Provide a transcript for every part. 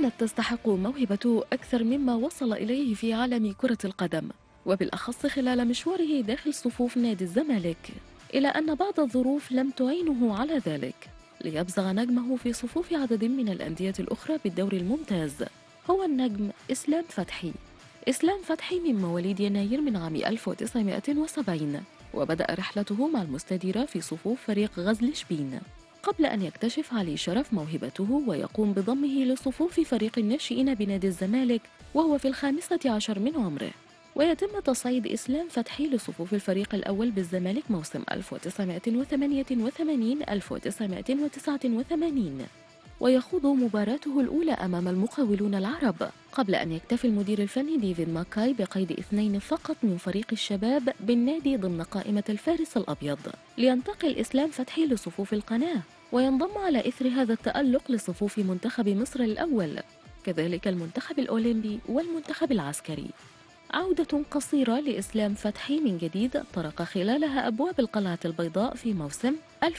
كانت تستحق موهبته أكثر مما وصل إليه في عالم كرة القدم وبالأخص خلال مشواره داخل صفوف نادي الزمالك إلى أن بعض الظروف لم تعينه على ذلك ليبزغ نجمه في صفوف عدد من الأندية الأخرى بالدوري الممتاز هو النجم إسلام فتحي إسلام فتحي من مواليد يناير من عام 1970 وبدأ رحلته مع المستديرة في صفوف فريق غزل شبين قبل أن يكتشف علي شرف موهبته ويقوم بضمه لصفوف فريق الناشئين بنادي الزمالك وهو في الخامسة عشر من عمره ويتم تصعيد إسلام فتحي لصفوف الفريق الأول بالزمالك موسم 1988-1989 ويخوض مباراته الأولى أمام المقاولون العرب قبل أن يكتفي المدير الفني ديفيد ماكاي بقيد اثنين فقط من فريق الشباب بالنادي ضمن قائمة الفارس الأبيض لينتقل إسلام فتحي لصفوف القناة وينضم على إثر هذا التألق لصفوف منتخب مصر الأول كذلك المنتخب الأولمبي والمنتخب العسكري عودة قصيرة لإسلام فتحي من جديد طرق خلالها أبواب القلعة البيضاء في موسم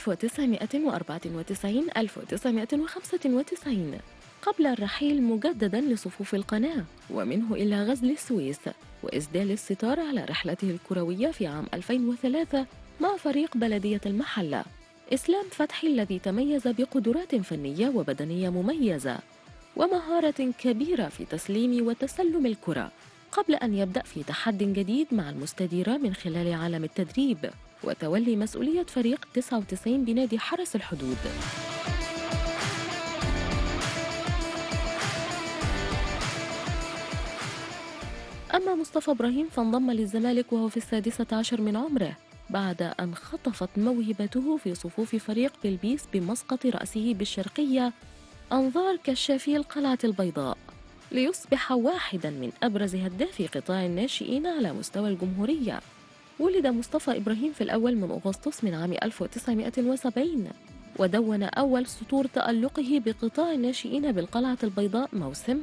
1994-1995 قبل الرحيل مجددا لصفوف القناة ومنه إلى غزل السويس وإسدال الستار على رحلته الكروية في عام 2003 مع فريق بلدية المحلة إسلام فتحي الذي تميز بقدرات فنية وبدنية مميزة ومهارة كبيرة في تسليم وتسلم الكرة قبل أن يبدأ في تحد جديد مع المستديرة من خلال عالم التدريب وتولي مسؤولية فريق 99 بنادي حرس الحدود أما مصطفى إبراهيم فانضم للزمالك وهو في السادسة عشر من عمره بعد أن خطفت موهبته في صفوف فريق بلبيس بمسقط رأسه بالشرقية أنظار كشافي القلعة البيضاء ليصبح واحدا من أبرز هدافي قطاع الناشئين على مستوى الجمهورية ولد مصطفى إبراهيم في الأول من أغسطس من عام 1970 ودون أول سطور تألقه بقطاع الناشئين بالقلعة البيضاء موسم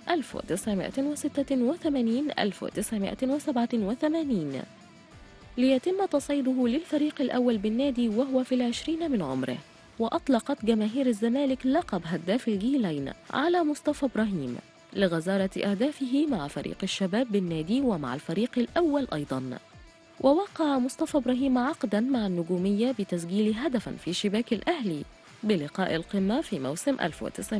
1986-1987 ليتم تصعيده للفريق الأول بالنادي وهو في العشرين من عمره وأطلقت جماهير الزمالك لقب هداف الجيلين على مصطفى إبراهيم لغزارة أهدافه مع فريق الشباب بالنادي ومع الفريق الأول أيضاً ووقع مصطفى إبراهيم عقداً مع النجومية بتسجيل هدفاً في شباك الأهلي بلقاء القمة في موسم 1990-1991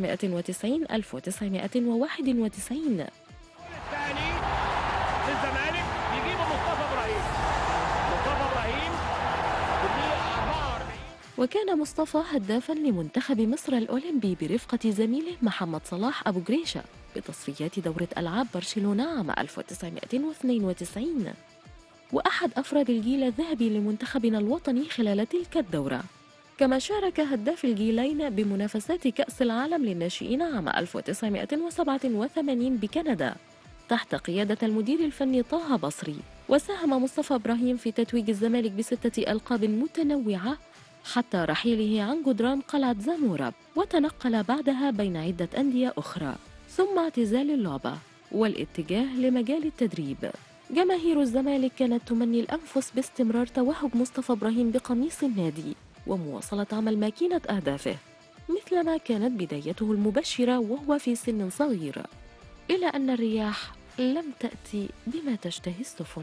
الثاني للزمالك يجيبه مصطفى ابراهيم مصطفى ابراهيم في الدقيقه 44 وكان مصطفى هدافا لمنتخب مصر الأولمبي برفقة زميله محمد صلاح أبو جريشة بتصفيات دورة ألعاب برشلونة عام 1992 وأحد أفراد الجيل الذهبي لمنتخبنا الوطني خلال تلك الدورة كما شارك هداف الجيلين بمنافسات كأس العالم للناشئين عام 1987 بكندا تحت قيادة المدير الفني طه بصري وساهم مصطفى إبراهيم في تتويج الزمالك بستة ألقاب متنوعة حتى رحيله عن جدران قلعة زامورا وتنقل بعدها بين عدة أندية أخرى ثم اعتزال اللعبة والاتجاه لمجال التدريب جماهير الزمالك كانت تمني الأنفس باستمرار توهج مصطفى إبراهيم بقميص النادي ومواصلة عمل ماكينة أهدافه مثلما كانت بدايته المبشرة وهو في سن صغير إلى أن الرياح لم تأتي بما تشتهي السفن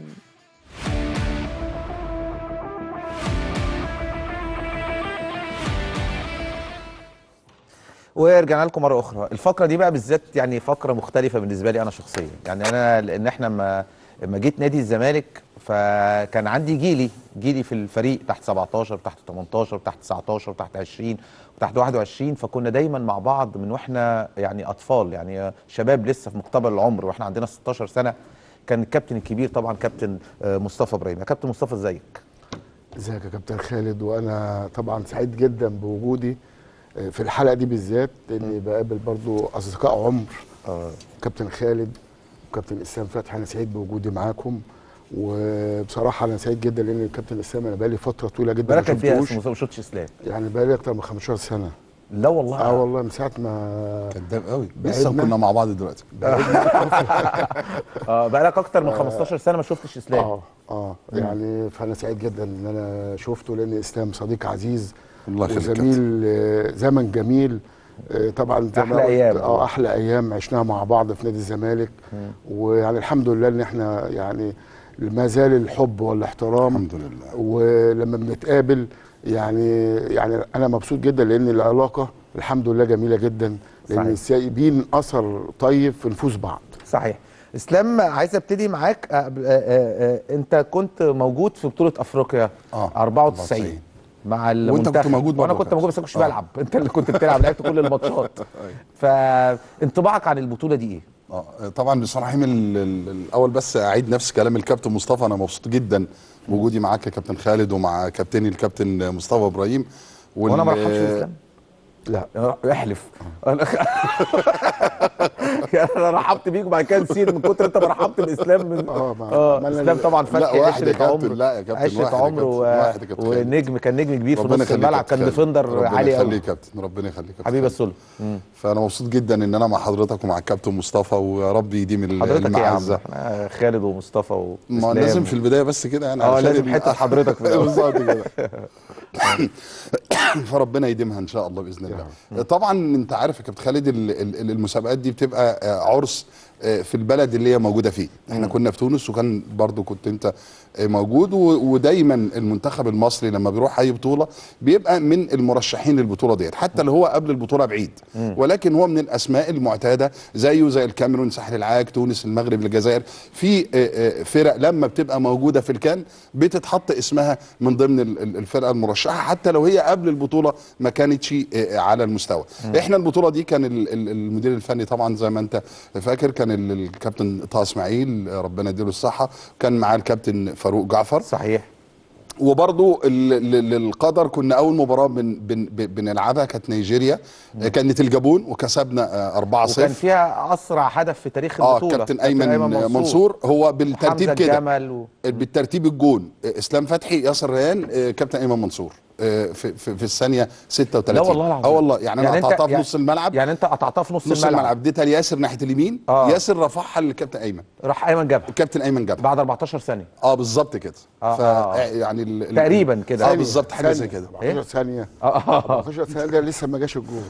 ورجعنا لكم مره اخرى الفقره دي بقى بالذات يعني فقره مختلفه بالنسبه لي انا شخصيا يعني انا لان احنا لما لما جيت نادي الزمالك فكان عندي جيلي جيلي في الفريق تحت 17 تحت 18 تحت 19 تحت 20 وتحت 21 فكنا دايما مع بعض من واحنا يعني اطفال يعني شباب لسه في مقتبل العمر واحنا عندنا 16 سنه كان الكابتن الكبير طبعا كابتن آه، مصطفى ابراهيم يا كابتن مصطفى ازيك ازيك يا كابتن خالد وانا طبعا سعيد جدا بوجودي آه، في الحلقه دي بالذات اني بقابل برضو اصدقاء عمر آه، كابتن خالد وكابتن اسلام فتحي انا سعيد بوجودي معاكم وبصراحه انا سعيد جدا لان الكابتن اسلام انا بقالي فتره طويله جدا بالك ما كان فيها شفتوش اسمه ما شفتش اسلام يعني بقالي اكتر من 15 سنه لا والله اه والله من ساعه ما كداب قوي بعدنا. لسه كنا مع بعض دلوقتي اه بقالك اكتر من 15 سنه ما شفتش اسلام اه اه يعني فانا سعيد جدا ان انا شفته لان اسلام صديق عزيز الله يخليك يا وزميل آه، زمن جميل آه، طبعا زي ما أحلى قلت، أيام. اه احلى ايام عشناها مع بعض في نادي الزمالك ويعني الحمد لله ان احنا يعني ما زال الحب والاحترام الحمد لله ولما بنتقابل يعني يعني انا مبسوط جدا لان العلاقه الحمد لله جميله جدا صحيح. لان سايبين اثر طيب في نفوس بعض صحيح اسلام عايز ابتدي معاك آه، آه، آه، آه، انت كنت موجود في بطوله افريقيا آه، 94 94. مع المنتخب كنت موجود وانا برضه كنت كده. موجود بس ما كنتش آه. بلعب انت اللي كنت بتلعب لعبت كل الماتشات فانطباعك عن البطوله دي ايه اه طبعا بصراحه ال- ال- الاول بس اعيد نفس كلام الكابتن مصطفى انا مبسوط جدا بوجودي معاك يا كابتن خالد ومع كابتني الكابتن مصطفى ابراهيم وال- وانا ما رحبش باسلام لا احلف انا يعني انا رحبت بيك وبعد كده نسيت من كتر انت ما رحبت باسلام من اه ما- اه عملنا اسلام ال- طبعا لا، فتحي واحد يا عشره كابتن، عمر لا يا كابتن، عشره واحد يا عمر كابتن، و... واحد يا كابتن خالد. ونجم كان نجم كبير في ربنا نص يخليك الملعب كابتن كان خالد. ديفندر ربنا عالي قوي يخليك كابتن ربنا يخليك كابتن حبيبي خالد. السلم فانا مبسوط جدا ان انا مع حضرتك ومع الكابتن مصطفى ويا رب يديم ال- حضرتك ايه يا عم المعزه احنا خالد ومصطفى واسلام ما لازم في البدايه بس كده يعني اه علشان لازم ال- حته حضرتك في الأول. بالظبط كده فربنا يديمها ان شاء الله باذن الله طبعا انت عارف يا كابتن خالد ال- ال- المسابقات دي بتبقى آه، عرس آه، في البلد اللي هي موجوده فيه احنا كنا في تونس وكان برضو كنت انت آه، موجود و- ودايما المنتخب المصري لما بيروح اي بطوله بيبقى من المرشحين للبطوله ديت حتى لو هو قبل البطوله بعيد ولكن هو من الاسماء المعتاده زيه زي الكاميرون ساحل العاج تونس المغرب الجزائر في آه، آه، فرق لما بتبقى موجوده في الكان بتتحط اسمها من ضمن ال- ال- الفرقه المرشحه حتى لو هي قبل البطوله ما كانتش آه، على المستوى احنا البطوله دي كان ال- ال- المدير الفني طبعا زي ما انت فاكر كان ال- الكابتن طه اسماعيل آه، ربنا يديله الصحه كان معاه الكابتن فاروق جعفر صحيح وبرضو ال- ال- للقدر كنا اول مباراه بن بن بن- بنلعبها كانت نيجيريا آه، كانت الجابون وكسبنا 4 وكان 0 فيها اسرع هدف في تاريخ اه البطوله كابتن ايمن منصور هو بالترتيب حمزه كده الجمل و... بالترتيب الجون آه، اسلام فتحي ياسر ريان آه، كابتن ايمن منصور آه، في, في, في الثانيه 36 لا والله العظيم اه والله يعني انا أنت- قطعتها في يعني- نص الملعب يعني انت قطعتها في نص, نص الملعب اديتها لياسر ناحيه اليمين آه. ياسر رفعها للكابتن ايمن راح ايمن جابها الكابتن ايمن جابها بعد 14 ثانيه اه بالظبط كده آه، ف آه، آه. يعني ال- ال- تقريبا كده. اه ثانية. بالظبط حاجه زي ثانية، كده 14 ثانيه اه 14 ثانيه ده لسه ما جاش الجول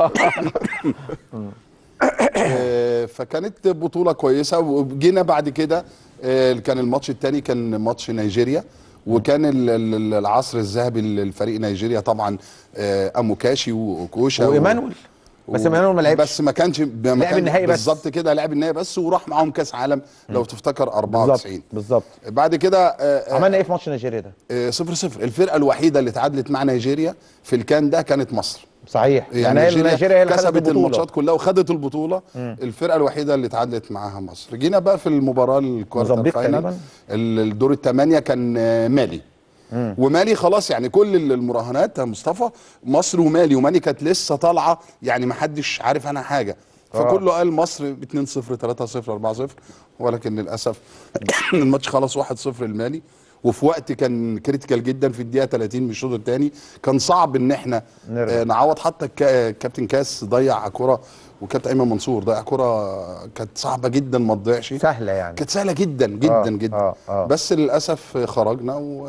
آه، فكانت بطوله كويسه وجينا بعد كده آه، كان الماتش الثاني كان ماتش نيجيريا وكان ال- ال- العصر الذهبي للفريق نيجيريا طبعا آه، اموكاشي وكوشا وايمانويل بس ايمانويل ما لعبش بس ما كانش ما لعب كان- النهائي بس. بالظبط كده لعب النهائي بس وراح معاهم كاس عالم لو تفتكر 94 بالظبط بالظبط بعد كده آه، آه، عملنا ايه في ماتش نيجيريا ده آه، صفر صفر الفرقه الوحيده اللي اتعادلت مع نيجيريا في الكان ده كانت مصر صحيح يعني هي نيجيريا, نيجيريا هي اللي خدت كسبت البطولة. الماتشات كلها وخدت البطوله الفرقه الوحيده اللي اتعادلت معاها مصر جينا بقى في المباراه الكوارتر موزمبيق فاينل تقريباً؟ ال- الدور الثمانيه كان آه، مالي ومالي خلاص يعني كل ال- المراهنات يا مصطفى مصر ومالي ومالي كانت لسه طالعه يعني ما حدش عارف عنها حاجه فكله قال مصر 2 0 3 0 4 0 ولكن للاسف الماتش خلص 1 0 المالي وفي وقت كان كريتيكال جدا في الدقيقه 30 من الشوط الثاني كان صعب ان احنا نرجع. آه، نعوض حتى الكا- كابتن كاس ضيع كره وكابتن ايمن منصور ضيع كره كانت صعبه جدا ما تضيعش سهله يعني كانت سهله جدا جدا آه، جدا آه، آه. بس للاسف خرجنا و...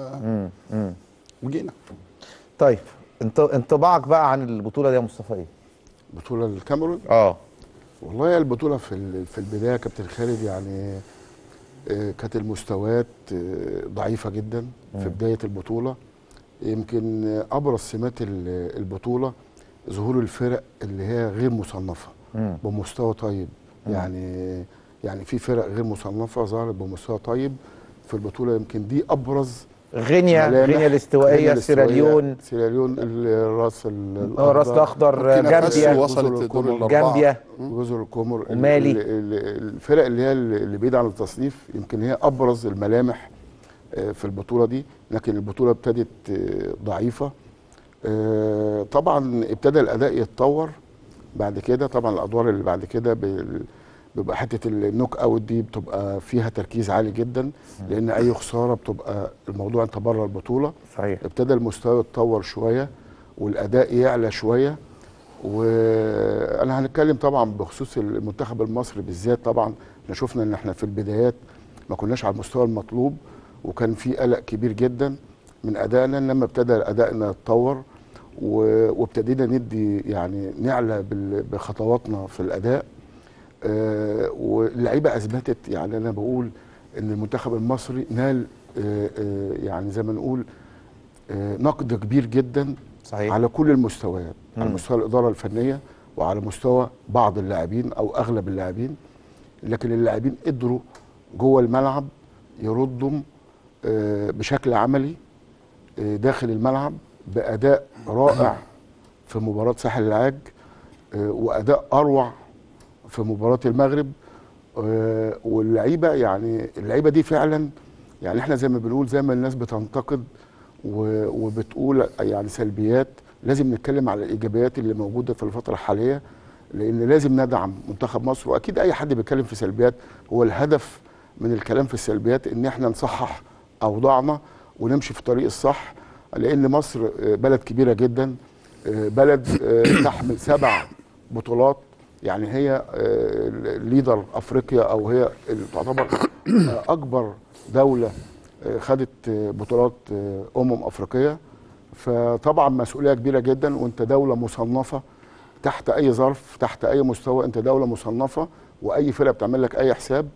وجينا طيب انت انطباعك بقى عن البطوله دي يا مصطفى ايه بطوله الكاميرون اه والله البطوله في ال- في البدايه يا كابتن خالد يعني آه، كانت المستويات آه، ضعيفه جدا في بدايه البطوله يمكن آه، ابرز سمات ال- البطوله ظهور الفرق اللي هي غير مصنفه مم. بمستوى طيب يعني يعني في فرق غير مصنفه ظهرت بمستوى طيب في البطوله يمكن دي ابرز غينيا ملامح غينيا الاستوائيه غينيا سيراليون سيراليون الراس ال- اه راس الاخضر بوركينا فاسو جامبيا وصلت جزر لدور القمر. الاربعه جامبيا جزر القمر ال- ومالي. ال- ال- الفرق اللي هي اللي بعيده عن التصنيف يمكن هي ابرز الملامح آه، في البطوله دي لكن البطوله ابتدت آه، ضعيفه آه، طبعا ابتدى الاداء يتطور بعد كده طبعا الادوار اللي بعد كده بال- بيبقى حته النوك اوت دي بتبقى فيها تركيز عالي جدا لان اي خساره بتبقى الموضوع انت بره البطوله صحيح ابتدى المستوى يتطور شويه والاداء يعلى شويه وانا هنتكلم طبعا بخصوص المنتخب المصري بالذات طبعا احنا شفنا ان احنا في البدايات ما كناش على المستوى المطلوب وكان في قلق كبير جدا من ادائنا لما ابتدى ادائنا يتطور و- وابتدينا ندي يعني نعلى بال- بخطواتنا في الاداء آه، واللعيبه اثبتت يعني انا بقول ان المنتخب المصري نال آه، آه، يعني زي ما نقول آه، نقد كبير جدا صحيح على كل المستويات على مم. مستوى الاداره الفنيه وعلى مستوى بعض اللاعبين او اغلب اللاعبين لكن اللاعبين قدروا جوه الملعب يردوا آه، بشكل عملي آه، داخل الملعب باداء رائع في مباراه ساحل العاج آه، واداء اروع في مباراه المغرب آه، واللعيبه يعني اللعيبه دي فعلا يعني احنا زي ما بنقول زي ما الناس بتنتقد و- وبتقول يعني سلبيات لازم نتكلم على الايجابيات اللي موجوده في الفتره الحاليه لان لازم ندعم منتخب مصر واكيد اي حد بيتكلم في سلبيات هو الهدف من الكلام في السلبيات ان احنا نصحح اوضاعنا ونمشي في الطريق الصح لان مصر آه، بلد كبيره جدا آه، بلد آه، تحمل سبع بطولات يعني هي آه، ليدر افريقيا او هي اللي تعتبر آه، اكبر دوله آه، خدت آه، بطولات آه، امم افريقيه فطبعا مسؤوليه كبيره جدا وانت دوله مصنفه تحت اي ظرف تحت اي مستوى انت دوله مصنفه واي فرقه بتعمل لك اي حساب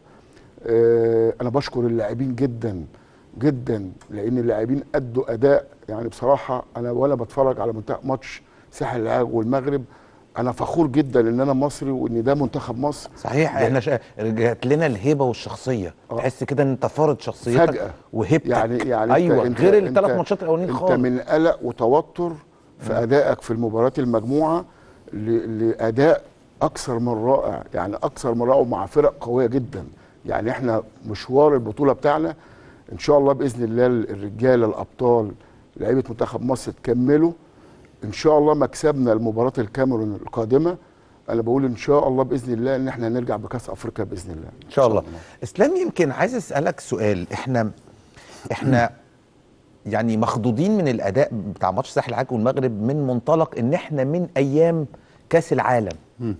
آه، انا بشكر اللاعبين جدا جدا لان اللاعبين ادوا اداء يعني بصراحه انا وانا بتفرج على منتخب ماتش ساحل العاج والمغرب انا فخور جدا ان انا مصري وان ده منتخب مصر صحيح احنا شا... رجعت لنا الهيبه والشخصيه آه. تحس كده ان انت فارض شخصيتك فجأة. وهبتك يعني يعني ايوه انت غير انت الثلاث انت- ماتشات الاولانيين انت خالص من قلق وتوتر في ادائك في المباريات المجموعه ل- لاداء اكثر من رائع يعني اكثر من رائع ومع فرق قويه جدا يعني احنا مشوار البطوله بتاعنا ان شاء الله باذن الله الرجاله الابطال لعيبه منتخب مصر تكملوا ان شاء الله مكسبنا لمباراه الكاميرون القادمه انا بقول ان شاء الله باذن الله ان احنا هنرجع بكاس افريقيا باذن الله ان شاء الله اسلام يمكن عايز اسالك سؤال احنا احنا يعني مخضوضين من الاداء بتاع ماتش ساحل العاج والمغرب من منطلق ان احنا من ايام كاس العالم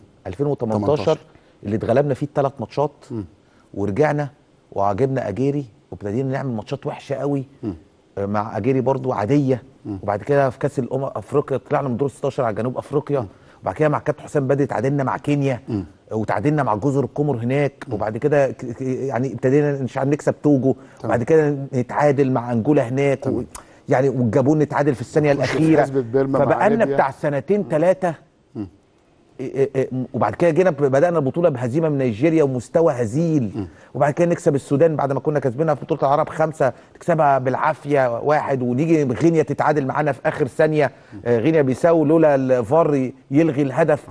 2018 18. اللي اتغلبنا فيه الثلاث ماتشات ورجعنا وعجبنا اجيري وابتدينا نعمل ماتشات وحشه قوي آه، مع اجيري برضو عاديه وبعد كده في كاس الامم افريقيا طلعنا من دور 16 على جنوب افريقيا وبعد كده مع كابتن حسام بدري تعادلنا مع كينيا وتعادلنا مع جزر القمر هناك وبعد كده ك- ك- يعني ابتدينا مش عارف نكسب توجو وبعد كده نتعادل مع انجولا هناك و يعني والجابون نتعادل في الثانيه نخش في الاخيره حسبة بيرما مع فبقالنا ليبيا. بتاع سنتين ثلاثه إيه إيه إيه وبعد كده جينا بدانا البطوله بهزيمه من نيجيريا ومستوى هزيل وبعد كده نكسب السودان بعد ما كنا كسبنا في بطوله العرب خمسه نكسبها بالعافيه واحد ونيجي غينيا تتعادل معانا في اخر ثانيه آه، غينيا بيساو لولا الفار يلغي الهدف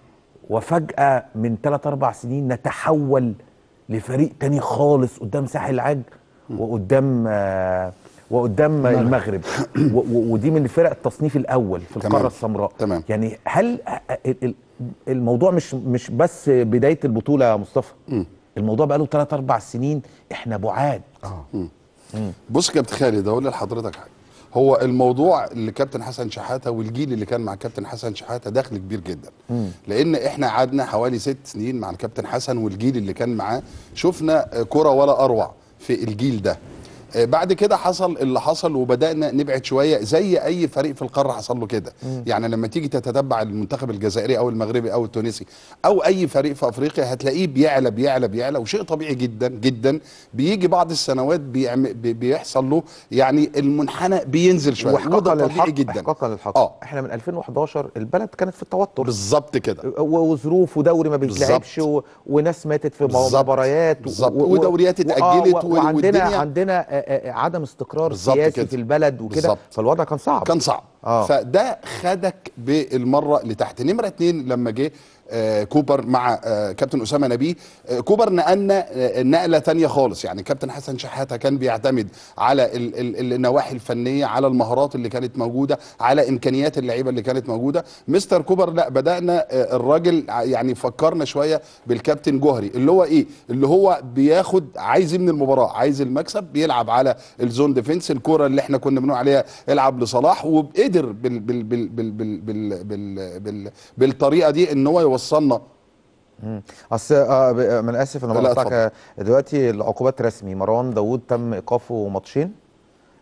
وفجاه من ثلاث اربع سنين نتحول لفريق تاني خالص قدام ساحل العاج وقدام آه، وقدام المغرب و- و- ودي من فرق التصنيف الاول في تمام. القاره السمراء تمام. يعني هل ال- ال- الموضوع مش مش بس بدايه البطوله يا مصطفى الموضوع بقى له 3 4 سنين احنا بعاد بص يا كابتن خالد اقول لحضرتك حاجه هو الموضوع اللي كابتن حسن شحاته والجيل اللي كان مع كابتن حسن شحاته دخل كبير جدا لان احنا قعدنا حوالي ست سنين مع الكابتن حسن والجيل اللي كان معاه شفنا آه، كره ولا اروع في الجيل ده آه، بعد كده حصل اللي حصل وبدانا نبعد شويه زي اي فريق في القاره حصل له كده يعني لما تيجي تتتبع المنتخب الجزائري او المغربي او التونسي او اي فريق في افريقيا هتلاقيه بيعلى بيعلى بيعلى وشيء طبيعي جدا جدا بيجي بعض السنوات بيعم بي- بيحصل له يعني المنحنى بينزل شويه واحقاقا وده طبيعي للحق جدا احقاقا للحق اه احنا من 2011 البلد كانت في التوتر بالظبط كده و- وظروف ودوري ما بيتلعبش و... وناس ماتت في مو- بالظبط. مباريات و- بالظبط. و- و- ودوريات و- اتأجلت آه، و- وال- وعندنا والدنيا- عندنا آه، آه، عدم استقرار بالظبط سياسي كده. في البلد وكده بالظبط. فالوضع كان صعب كان صعب آه. فده خدك بالمره لتحت نمره اتنين لما جه آه كوبر مع آه كابتن اسامه نبيه آه كوبر نقلنا آه نقله تانية خالص يعني كابتن حسن شحاته كان بيعتمد على ال ال النواحي الفنيه على المهارات اللي كانت موجوده على امكانيات اللعيبه اللي كانت موجوده مستر كوبر لا بدانا آه الراجل ع- يعني فكرنا شويه بالكابتن جوهري اللي هو ايه اللي هو بياخد عايز إيه من المباراه عايز المكسب بيلعب على الزون ديفنس الكوره اللي احنا كنا بنقول عليها العب لصلاح وقدر بال بال بال بال بال بال بال بال بالطريقه دي ان هو يوصلنا اصل آه ب- آه، انا اسف انا لا، بقطعك اتفضل. آه، دلوقتي العقوبات رسمي مروان داوود تم ايقافه ماتشين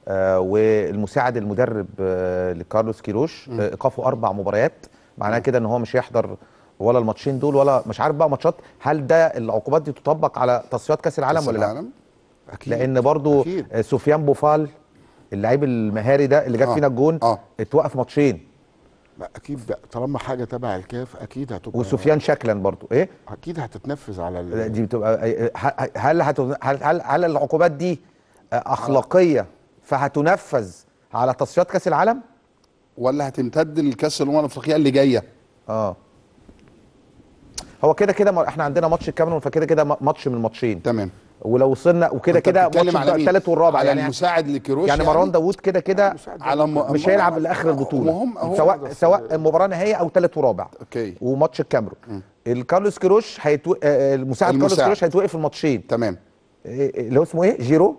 آه والمساعد المدرب آه لكارلوس كيروش آه ايقافه اربع مباريات معناها كده ان هو مش هيحضر ولا الماتشين دول ولا مش عارف بقى ماتشات هل ده العقوبات دي تطبق على تصفيات كاس العالم كأس ولا لا العالم؟ اكيد لان برضو أكيد. آه، سفيان بوفال اللعيب المهاري ده اللي جاب آه. فينا الجون آه. اتوقف ماتشين لا، اكيد بقى طالما حاجه تبع الكاف اكيد هتبقى وسفيان شكلا برضو ايه اكيد هتتنفذ على ال... دي بتبقى ه- هل هت- هل هل, هل العقوبات دي اخلاقيه فهتنفذ على تصفيات كاس العالم ولا هتمتد لكاس الامم الافريقيه اللي جايه اه هو كده كده ما- احنا عندنا ماتش الكاميرون فكده كده ما- ماتش من الماتشين تمام ولو وصلنا وكده أنت كده بتتكلم ماتش على مين؟ الثالث والرابع على يعني المساعد لكيروش يعني مروان داوود كده كده مساعد على م... مش م- هيلعب لاخر البطوله وهم هو سواء بس- سواء مباراه نهائيه او ثالث ورابع اوكي وماتش الكاميرون الكارلوس كيروش هيتو... آه، المساعد كارلوس المساعد. كيروش هيتوقف الماتشين تمام إيه- اللي هو اسمه ايه جيرو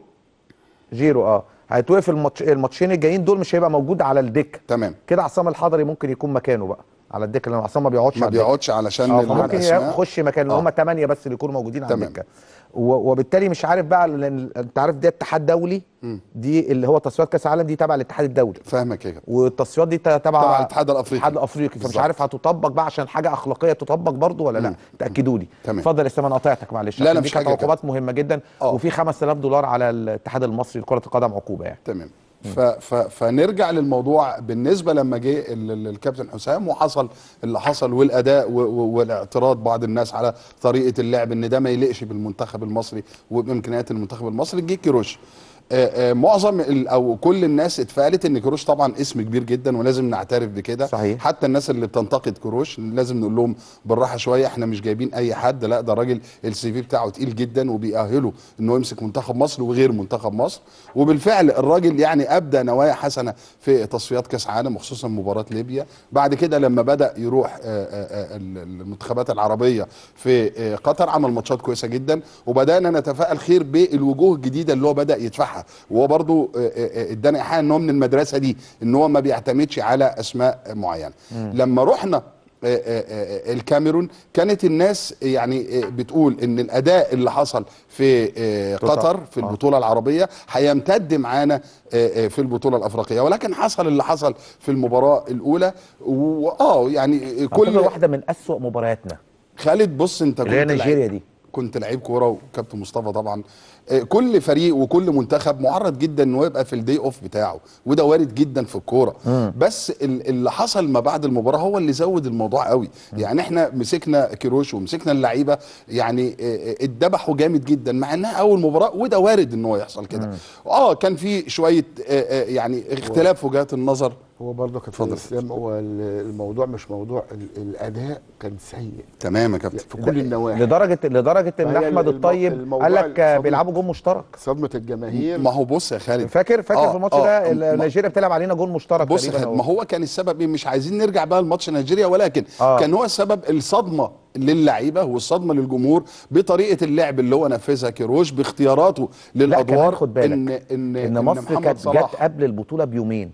جيرو اه هيتوقف الماتش الماتشين الجايين دول مش هيبقى موجود على الدكه تمام كده عصام الحضري ممكن يكون مكانه بقى على الدكه لان عصام ما بيقعدش ما على الدكة. بيقعدش علشان اه ال- فممكن الأسماء. يخش مكان لان آه. هم ثمانيه بس اللي يكونوا موجودين على تمام. الدكه و- وبالتالي مش عارف بقى لان انت عارف دي اتحاد دولي دي اللي هو تصفيات كاس العالم دي تبع الاتحاد الدولي فاهمك يا كابتن والتصفيات دي تبع تبع الاتحاد الأفريقي. الاتحاد الافريقي فمش بالظبط. عارف هتطبق بقى عشان حاجه اخلاقيه تطبق برضو ولا لا تاكدوا لي تمام. اتفضل يا اسلام انا قطعتك معلش لا، لا، عشان مش دي كانت حاجة يا عقوبات مهمه جدا آه. وفي 5000 دولار على الاتحاد المصري لكره القدم عقوبه يعني تمام ف ف فنرجع للموضوع بالنسبه لما جه ال- ال- الكابتن حسام وحصل اللي حصل والاداء و- و- والاعتراض بعض الناس على طريقه اللعب ان ده ما يليقش بالمنتخب المصري وبامكانيات المنتخب المصري جه كيروش آه، آه، معظم ال- او كل الناس اتفائلت ان كيروش طبعا اسم كبير جدا ولازم نعترف بكده صحيح. حتى الناس اللي بتنتقد كروش لازم نقول لهم بالراحه شويه احنا مش جايبين اي حد لا ده راجل السي في بتاعه تقيل جدا وبيأهله انه يمسك منتخب مصر وغير منتخب مصر وبالفعل الراجل يعني ابدى نوايا حسنه في تصفيات كاس عالم وخصوصا مباراه ليبيا بعد كده لما بدا يروح آه، آه، آه، المنتخبات العربيه في آه، قطر عمل ماتشات كويسه جدا وبدانا نتفائل خير بالوجوه الجديده اللي هو بدا يدفعها وهو برضو آه، آه، آه، ادانا ايحاء ان هو من المدرسه دي ان هو ما بيعتمدش على اسماء معينه لما رحنا آه، آه، آه، الكاميرون كانت الناس يعني آه، بتقول ان الاداء اللي حصل في آه، قطر. قطر في آه. البطوله العربيه هيمتد معانا آه، آه، في البطوله الافريقيه ولكن حصل اللي حصل في المباراه الاولى واه يعني كل كل واحده من اسوأ مبارياتنا خالد بص انت اللي هي كنت نيجيريا لعيب- دي كنت لعيب كوره وكابتن مصطفى طبعا آه، كل فريق وكل منتخب معرض جدا انه يبقى في الدي اوف بتاعه وده وارد جدا في الكوره بس ال- اللي حصل ما بعد المباراه هو اللي زود الموضوع قوي يعني احنا مسكنا كيروش ومسكنا اللعيبه يعني آه، آه، اتذبحوا جامد جدا مع انها اول مباراه وده وارد ان هو يحصل كده اه كان في شويه آه، آه، يعني اختلاف وجهات النظر هو برضه كابتن اتفضل. اسلام هو ال- الموضوع مش موضوع ال- الاداء كان سيء تمام يا كابتن في كل النواحي لدرجه لدرجه ان فهي احمد الم- الطيب الموضوع قال لك الصدمة. بيلعبوا جون مشترك صدمه الجماهير ما هو بص يا خالد فاكر فاكر آه، في الماتش آه، ده ما- نيجيريا بتلعب علينا جون مشترك بص يا تقريبا خالد أو- ما هو كان السبب ايه مش عايزين نرجع بقى لماتش نيجيريا ولكن آه. آه. كان هو السبب الصدمه للعيبه والصدمه للجمهور بطريقه اللعب اللي هو نفذها كيروش باختياراته لا للادوار كمان خد بالك ان ان, ان مصر محمد كانت صلاح جت قبل البطوله بيومين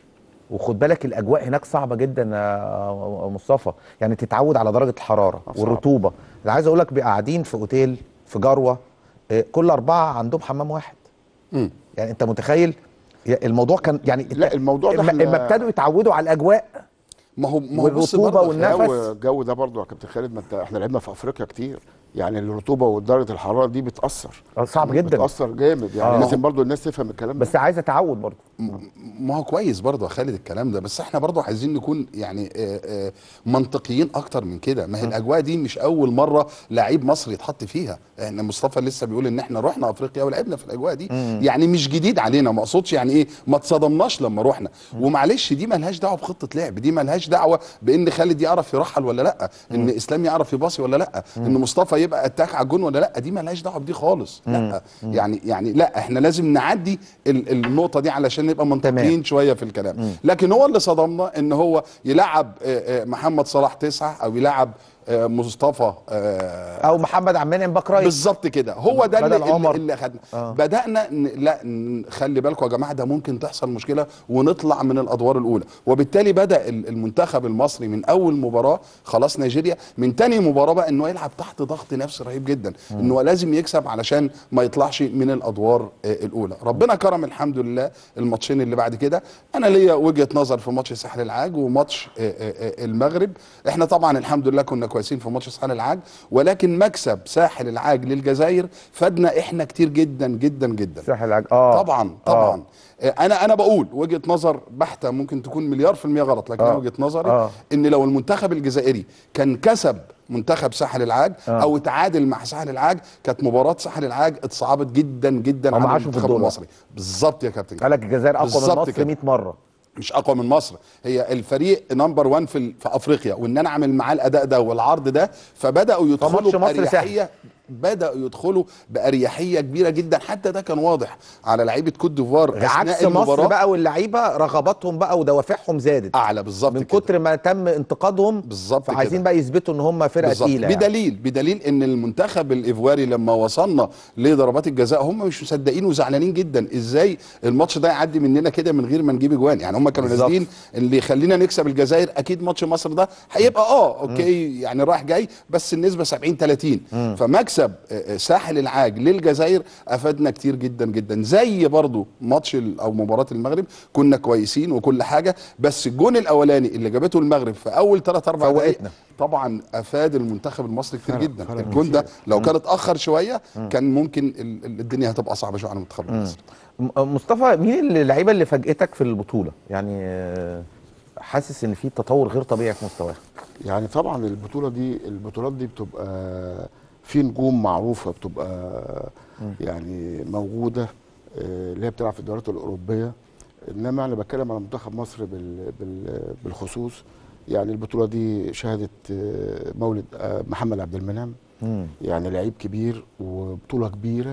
وخد بالك الاجواء هناك صعبه جدا يا مصطفى يعني تتعود على درجه الحراره صعب. والرطوبه اللي عايز اقول لك بقى قاعدين في اوتيل في جروه آه، كل اربعه عندهم حمام واحد مم. يعني انت متخيل يا- الموضوع كان يعني لا، الموضوع ده اما احنا- اما ابتدوا يتعودوا على الاجواء ما هو ما هو بص والرطوبة برضه والنفس. الجو الجو ده برضه يا كابتن خالد ما انت احنا لعبنا في افريقيا كتير يعني الرطوبه ودرجه الحراره دي بتاثر آه، صعب جدا بتاثر جامد يعني آه. لازم برضه الناس تفهم الكلام ده بس عايزه تعود برضه ما هو كويس برضه يا خالد الكلام ده بس احنا برضه عايزين نكون يعني آه، آه، منطقيين اكتر من كده ما هي الاجواء دي مش اول مره لعيب مصري يتحط فيها احنا مصطفى لسه بيقول ان احنا رحنا افريقيا ولعبنا في الاجواء دي يعني مش جديد علينا ما اقصدش يعني ايه ما اتصدمناش لما رحنا ومعلش دي ملهاش دعوه بخطه لعب دي ملهاش دعوه بان خالد يعرف يرحل ولا لا ان اسلام يعرف يباصي ولا لا ان مصطفى يبقى اتاك على الجون ولا لا دي ملهاش دعوه بدي خالص لا يعني يعني لا احنا لازم نعدي ال- النقطه دي علشان نبقى منطقيين شويه في الكلام لكن هو اللي صدمنا ان هو يلعب آه، آه، محمد صلاح تسعه او يلعب آه، مصطفى آه، او محمد عبد المنعم باك رايت بالظبط كده هو ده اللي, بدل اللي, عمر. اللي خدنا آه. آه. بدانا ن... لا ن- خلي بالكم يا جماعه ده ممكن تحصل مشكله ونطلع من الادوار الاولى وبالتالي بدا ال- المنتخب المصري من اول مباراه خلاص نيجيريا من تاني مباراه بقى انه يلعب تحت ضغط نفسي رهيب جدا انه لازم يكسب علشان ما يطلعش من الادوار آه، الاولى ربنا كرم الحمد لله الماتشين اللي بعد كده انا ليا وجهه نظر في ماتش ساحل العاج وماتش آه، آه، آه، المغرب احنا طبعا الحمد لله كنا كويسين في ماتش ساحل العاج ولكن مكسب ساحل العاج للجزائر فادنا احنا كتير جدا جدا جدا ساحل العاج اه طبعا طبعا آه. انا انا بقول وجهه نظر بحته ممكن تكون مليار في الميه غلط لكن آه. آه. وجهه نظري آه. آه. ان لو المنتخب الجزائري كان كسب منتخب ساحل العاج آه. آه. او اتعادل مع ساحل العاج كانت مباراه ساحل العاج اتصعبت جدا جدا هم على عاشوا في المنتخب الدور. المصري بالظبط يا كابتن قال لك الجزائر اقوى من بالظبط مصر كده. 100 مره مش اقوى من مصر هي الفريق نمبر 1 في ال- في افريقيا وان انا اعمل معاه الاداء ده والعرض ده فبداوا يدخلوا فماتش مصر سهل. باريحيه بداوا يدخلوا باريحيه كبيره جدا حتى ده كان واضح على لعيبه كوت ديفوار عكس اثناء مصر المباراه بقى واللعيبه رغباتهم بقى ودوافعهم زادت اعلى بالظبط من كده. كتر ما تم انتقادهم بالظبط فعايزين كده. بقى يثبتوا ان هم فرقه بالظبط تقيله يعني. بدليل بدليل ان المنتخب الايفواري لما وصلنا لضربات الجزاء هم مش مصدقين وزعلانين جدا ازاي الماتش ده يعدي مننا كده من غير ما نجيب اجوان يعني هم كانوا بالظبط. نازلين اللي يخلينا نكسب الجزائر اكيد ماتش مصر ده هيبقى اه اوكي يعني رايح جاي بس النسبه 70 30 فمكسب آه، آه، ساحل العاج للجزائر افادنا كتير جدا جدا زي برضو ماتش ال- او مباراه المغرب كنا كويسين وكل حاجه بس الجون الاولاني اللي جابته المغرب في اول 3 4 دقائق فوقتنا. طبعا افاد المنتخب المصري كتير فرق- جدا فرق الجون ده كتير. لو كان اتاخر شويه كان ممكن ال- ال- الدنيا هتبقى صعبه شويه على المنتخب المصري م- مصطفى مين اللعيبه اللي فاجئتك في البطوله يعني آه، حاسس ان في تطور غير طبيعي في مستواها يعني طبعا البطوله دي البطولات دي بتبقى في نجوم معروفه بتبقى يعني موجوده آه، اللي هي بتلعب في الدوريات الاوروبيه انما انا بتكلم على منتخب مصر بال بال بالخصوص يعني البطوله دي شهدت آه، مولد آه، محمد عبد المنعم يعني لعيب كبير وبطوله كبيره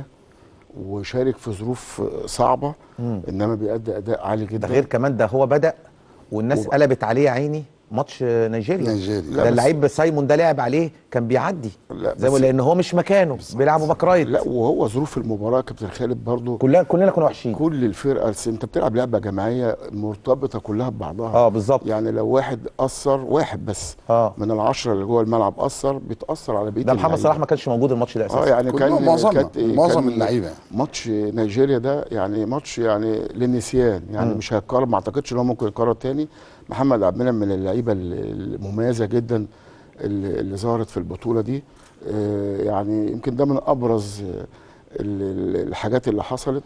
وشارك في ظروف صعبه انما بيأدي اداء عالي جدا ده غير كمان ده هو بدا والناس وب- قلبت عليه يا عيني ماتش نيجيريا نيجيريا. لا ده بس- اللعيب سايمون ده لعب عليه كان بيعدي لا زي ما بس- لان هو مش مكانه بيلعبوا باك رايت لا وهو ظروف المباراه كابتن خالد برضو كلنا كلنا كنا وحشين كل الفرقه أصل انت بتلعب لعبه جماعيه مرتبطه كلها ببعضها اه بالظبط يعني لو واحد اثر واحد بس اه من العشره اللي جوه الملعب اثر بيتاثر على بقيه ده محمد اللعيبة. صلاح ما كانش موجود الماتش ده اساسا اه يعني كلهم كان معظمنا، كانت- معظم كان اللعيبة. ماتش نيجيريا ده يعني ماتش يعني للنسيان يعني مش هيتكرر ما اعتقدش ان هو ممكن يتكرر تاني محمد عبد المنعم من اللعيبه ال- المميزه جدا اللي, اللي ظهرت في البطوله دي آه، يعني يمكن ده من ابرز آه، ال- ال- الحاجات اللي حصلت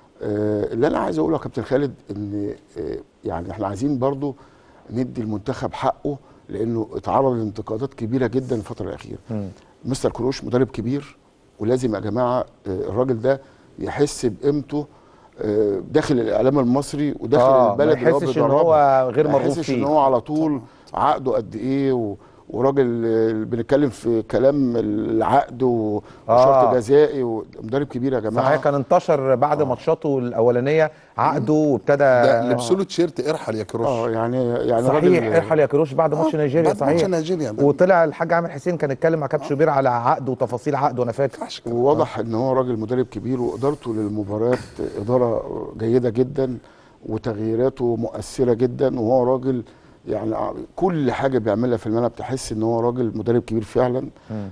آه، اللي انا عايز اقوله يا كابتن خالد ان آه، يعني احنا عايزين برضو ندي المنتخب حقه لانه اتعرض لانتقادات كبيره جدا الفتره الاخيره مستر كروش مدرب كبير ولازم يا جماعه آه، الراجل ده يحس بقيمته آه، داخل الاعلام المصري وداخل آه، ما البلد اللي هو يحسش إن بيدربها. هو غير ما مرغوب يحسش فيه. ان هو على طول عقده قد ايه و... وراجل آه، بنتكلم في كلام العقد و- آه. وشرط جزائي ومدرب كبير يا جماعه صحيح كان انتشر بعد ماتشاته الاولانيه عقده وابتدى ده لبسوا له تيشيرت ارحل يا كروش اه يعني يعني صحيح راجل ارحل يا كروش بعد ماتش نيجيريا بعد ماتش صحيح نيجيريا ده. وطلع الحاج عامر حسين كان اتكلم مع كابتن شوبير على عقده وتفاصيل عقده انا فاكر وواضح ان هو راجل مدرب كبير وادارته للمباريات اداره جيده جدا وتغييراته مؤثره جدا وهو راجل يعني ع- كل حاجه بيعملها في الملعب تحس ان هو راجل مدرب كبير فعلا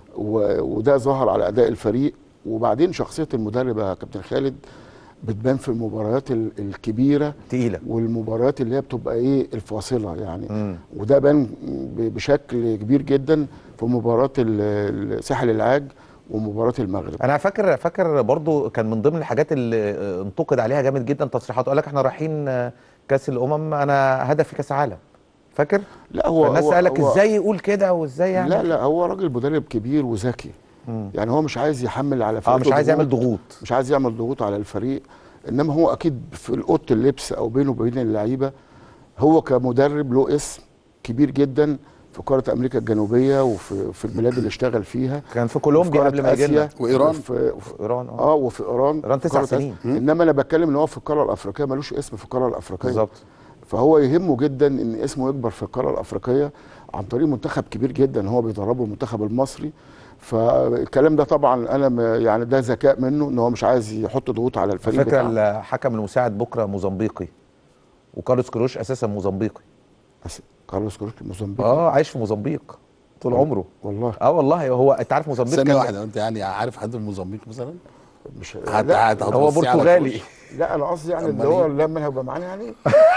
و- وده ظهر على اداء الفريق وبعدين شخصيه المدرب يا كابتن خالد بتبان في المباريات ال- الكبيره تقيله والمباريات اللي هي بتبقى ايه الفاصله يعني مم. وده بان ب- بشكل كبير جدا في مباراه ال- ال- ساحل العاج ومباراه المغرب انا فاكر فاكر برضو كان من ضمن الحاجات اللي آه، انتقد عليها جامد جدا تصريحات قال لك احنا رايحين آه، كاس الامم انا هدفي كاس عالم فاكر لا هو فالناس هو- قال لك هو- ازاي يقول كده وازاي يعني لا لا هو راجل مدرب كبير وذكي يعني هو مش عايز يحمل على اه فريقه مش عايز يعمل ضغوط مش عايز يعمل ضغوط على الفريق انما هو اكيد في اوضه اللبس او بينه وبين اللعيبه هو كمدرب له اسم كبير جدا في قاره امريكا الجنوبيه وفي في البلاد اللي اشتغل فيها كان في وفي كولومبيا قارة قبل ما يجي آسيا لنا وإيران. وفي وفي ايران اه اه وفي ايران إيران في تسع قارة آسيا. سنين. انما انا بتكلم ان هو في القاره الافريقيه ملوش اسم في القاره الافريقيه بالظبط فهو يهمه جدا ان اسمه يكبر في القاره الافريقيه عن طريق منتخب كبير جدا هو بيدربه المنتخب المصري فالكلام ده طبعا انا م- يعني ده ذكاء منه ان هو مش عايز يحط ضغوط على الفريق فكره بتاعه الحكم المساعد بكره موزمبيقي وكارلوس كروش اساسا موزمبيقي بس كارلوس كروش موزمبيق اه عايش في موزمبيق طول عمره والله اه والله هو انت عارف موزمبيق ثانيه كان- واحده انت يعني عارف حد من موزمبيق مثلا؟ مش هت- لا, هت- هو هتوصيه على برتغالي كروش؟ لا انا قصدي يعني اللي أمال هو إيه؟ لما هيبقى معانا يعني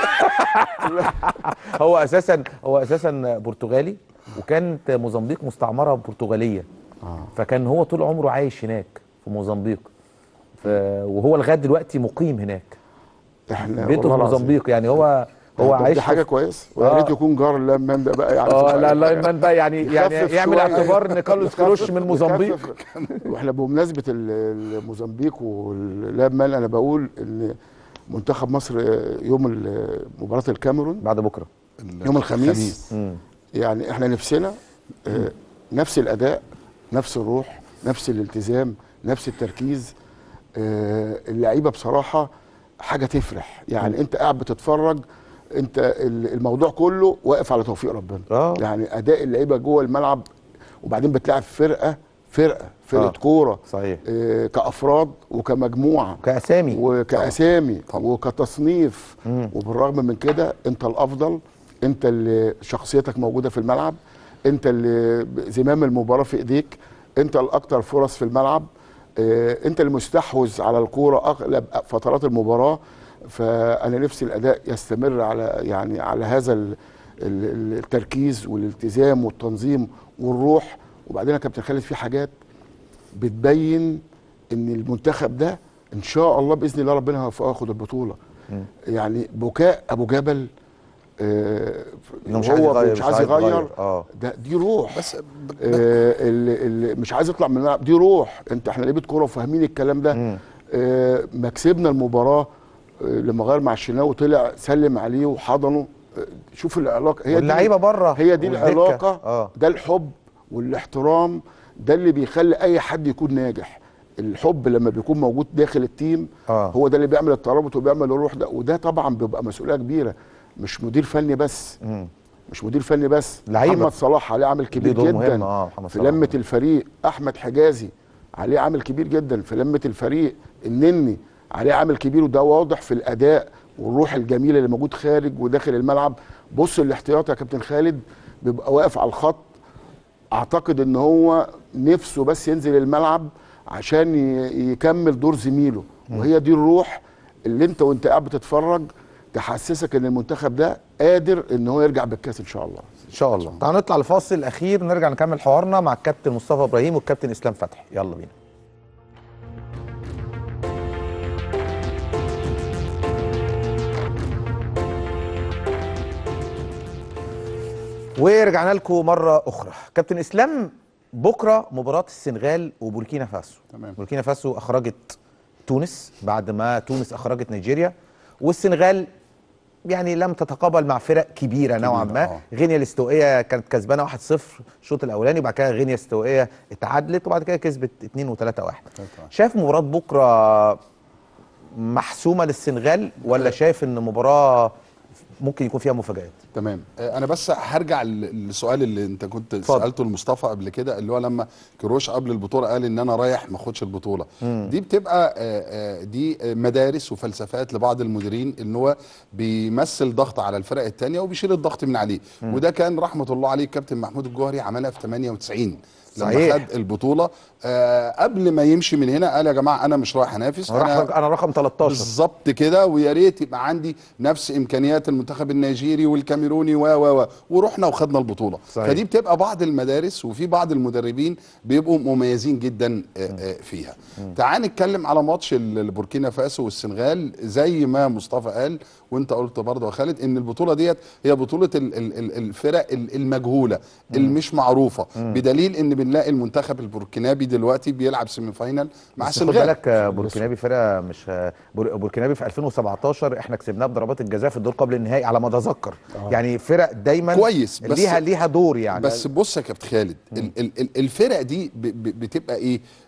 هو اساسا هو اساسا برتغالي وكانت موزمبيق مستعمره برتغاليه آه. فكان هو طول عمره عايش هناك في موزمبيق ف... وهو لغايه دلوقتي مقيم هناك احنا بيته في والله العظيم. موزمبيق يعني هو هو طب عايش دي حاجه في- كويس ويا آه. ريت يكون جار اللامان ده بقى يعني اه تبقى لا يعني لا المان بقى يعني يعني يخفف يعمل شوية. اعتبار ان كارلوس كروش يخفف- من موزمبيق يخفف. واحنا بمناسبه ال- الموزمبيق واللامان انا بقول ان منتخب مصر يوم ال- مباراه الكاميرون بعد بكره يوم الخميس مم. يعني احنا نفسنا آه، نفس الاداء نفس الروح نفس الالتزام نفس التركيز آه، اللعيبه بصراحه حاجه تفرح يعني انت قاعد بتتفرج انت ال- الموضوع كله واقف على توفيق ربنا آه. يعني اداء اللعيبه جوه الملعب وبعدين بتلعب فرقه فرقه فرقه آه. كوره صحيح آه، كافراد وكمجموعه كاسامي وكاسامي طبعاً. وكتصنيف مم. وبالرغم من كده انت الافضل انت اللي شخصيتك موجوده في الملعب انت اللي زمام المباراه في ايديك انت الاكثر فرص في الملعب اه انت المستحوذ على الكوره اغلب فترات المباراه فانا نفسي الاداء يستمر على يعني على هذا ال- ال- التركيز والالتزام والتنظيم والروح وبعدين يا كابتن خالد في حاجات بتبين ان المنتخب ده ان شاء الله باذن الله ربنا هيوفقه ياخد البطوله يعني بكاء ابو جبل آه إنه مش وهو عايز يغير، مش عايز يغير اه ده دي روح بس ب- آه اللي, اللي مش عايز يطلع من الملعب دي روح انت احنا لعيبه كوره وفاهمين الكلام ده مم. آه ما كسبنا المباراه آه لما غير مع الشناوي طلع سلم عليه وحضنه آه شوف العلاقه هي دي واللعيبه بره هي دي والدكة. العلاقه اه ده الحب والاحترام ده اللي بيخلي اي حد يكون ناجح الحب لما بيكون موجود داخل التيم آه. هو ده اللي بيعمل الترابط وبيعمل الروح ده وده طبعا بيبقى مسؤوليه كبيره مش مدير فني بس مم. مش مدير فني بس لعيبة. محمد صلاح عليه عامل كبير دور جدا مهم، آه، محمد في صلاح. لمه الفريق احمد حجازي عليه عامل كبير جدا في لمه الفريق النني عليه عامل كبير وده واضح في الاداء والروح الجميله اللي موجود خارج وداخل الملعب بص الاحتياط يا كابتن خالد بيبقى واقف على الخط اعتقد ان هو نفسه بس ينزل الملعب عشان ي- يكمل دور زميله وهي دي الروح اللي انت وانت قاعد بتتفرج تحسسك ان المنتخب ده قادر ان هو يرجع بالكاس ان شاء الله ان شاء الله تعالوا نطلع لفاصل الاخير نرجع نكمل حوارنا مع الكابتن مصطفى ابراهيم والكابتن اسلام فتحي يلا بينا ورجعنا لكم مره اخرى كابتن اسلام بكره مباراه السنغال وبوركينا فاسو تمام. بوركينا فاسو اخرجت تونس بعد ما تونس اخرجت نيجيريا والسنغال يعني لم تتقابل مع فرق كبيره نوعا كبيرة، ما آه. غينيا الاستوائيه كانت كسبانه 1-0 الشوط الاولاني وبعد كده غينيا الاستوائيه اتعادلت وبعد كده كسبت 2 و3 1 شايف مباراه بكره محسومه للسنغال ولا شايف ان مباراه ممكن يكون فيها مفاجات تمام آه، انا بس هرجع ل- للسؤال اللي انت كنت اتفضل. سالته لمصطفى قبل كده اللي هو لما كروش قبل البطوله قال ان انا رايح ما اخدش البطوله دي بتبقى آه، آه، دي آه، مدارس وفلسفات لبعض المديرين ان هو بيمثل ضغط على الفرق الثانيه وبيشيل الضغط من عليه وده كان رحمه الله عليه الكابتن محمود الجوهري عملها في 98 لما صحيح. خد البطوله آه قبل ما يمشي من هنا قال يا جماعه انا مش رايح انافس انا رقم- انا رقم 13 بالظبط كده ويا ريت يبقى عندي نفس امكانيات المنتخب النيجيري والكاميروني و و و ورحنا وخدنا البطوله صحيح. فدي بتبقى بعض المدارس وفي بعض المدربين بيبقوا مميزين جدا آه، آه، فيها تعال نتكلم على ماتش ال- البوركينا فاسو والسنغال زي ما مصطفى قال وانت قلت برضه يا خالد ان البطوله ديت هي بطوله ال- ال- ال- الفرق ال- المجهوله المش معروفه بدليل ان بنلاقي المنتخب البوركينابي دلوقتي بيلعب سيمي فاينال مع بس خد السنغال بالك آه، بوركينابي فرقه مش آه، بور- بوركينابي في 2017 احنا كسبناها بضربات الجزاء في الدور قبل النهائي على ما اتذكر يعني فرق دايما كويس، بس- ليها ليها دور يعني بس بص يا كابتن خالد ال ال ال الفرق دي ب ب بتبقى ايه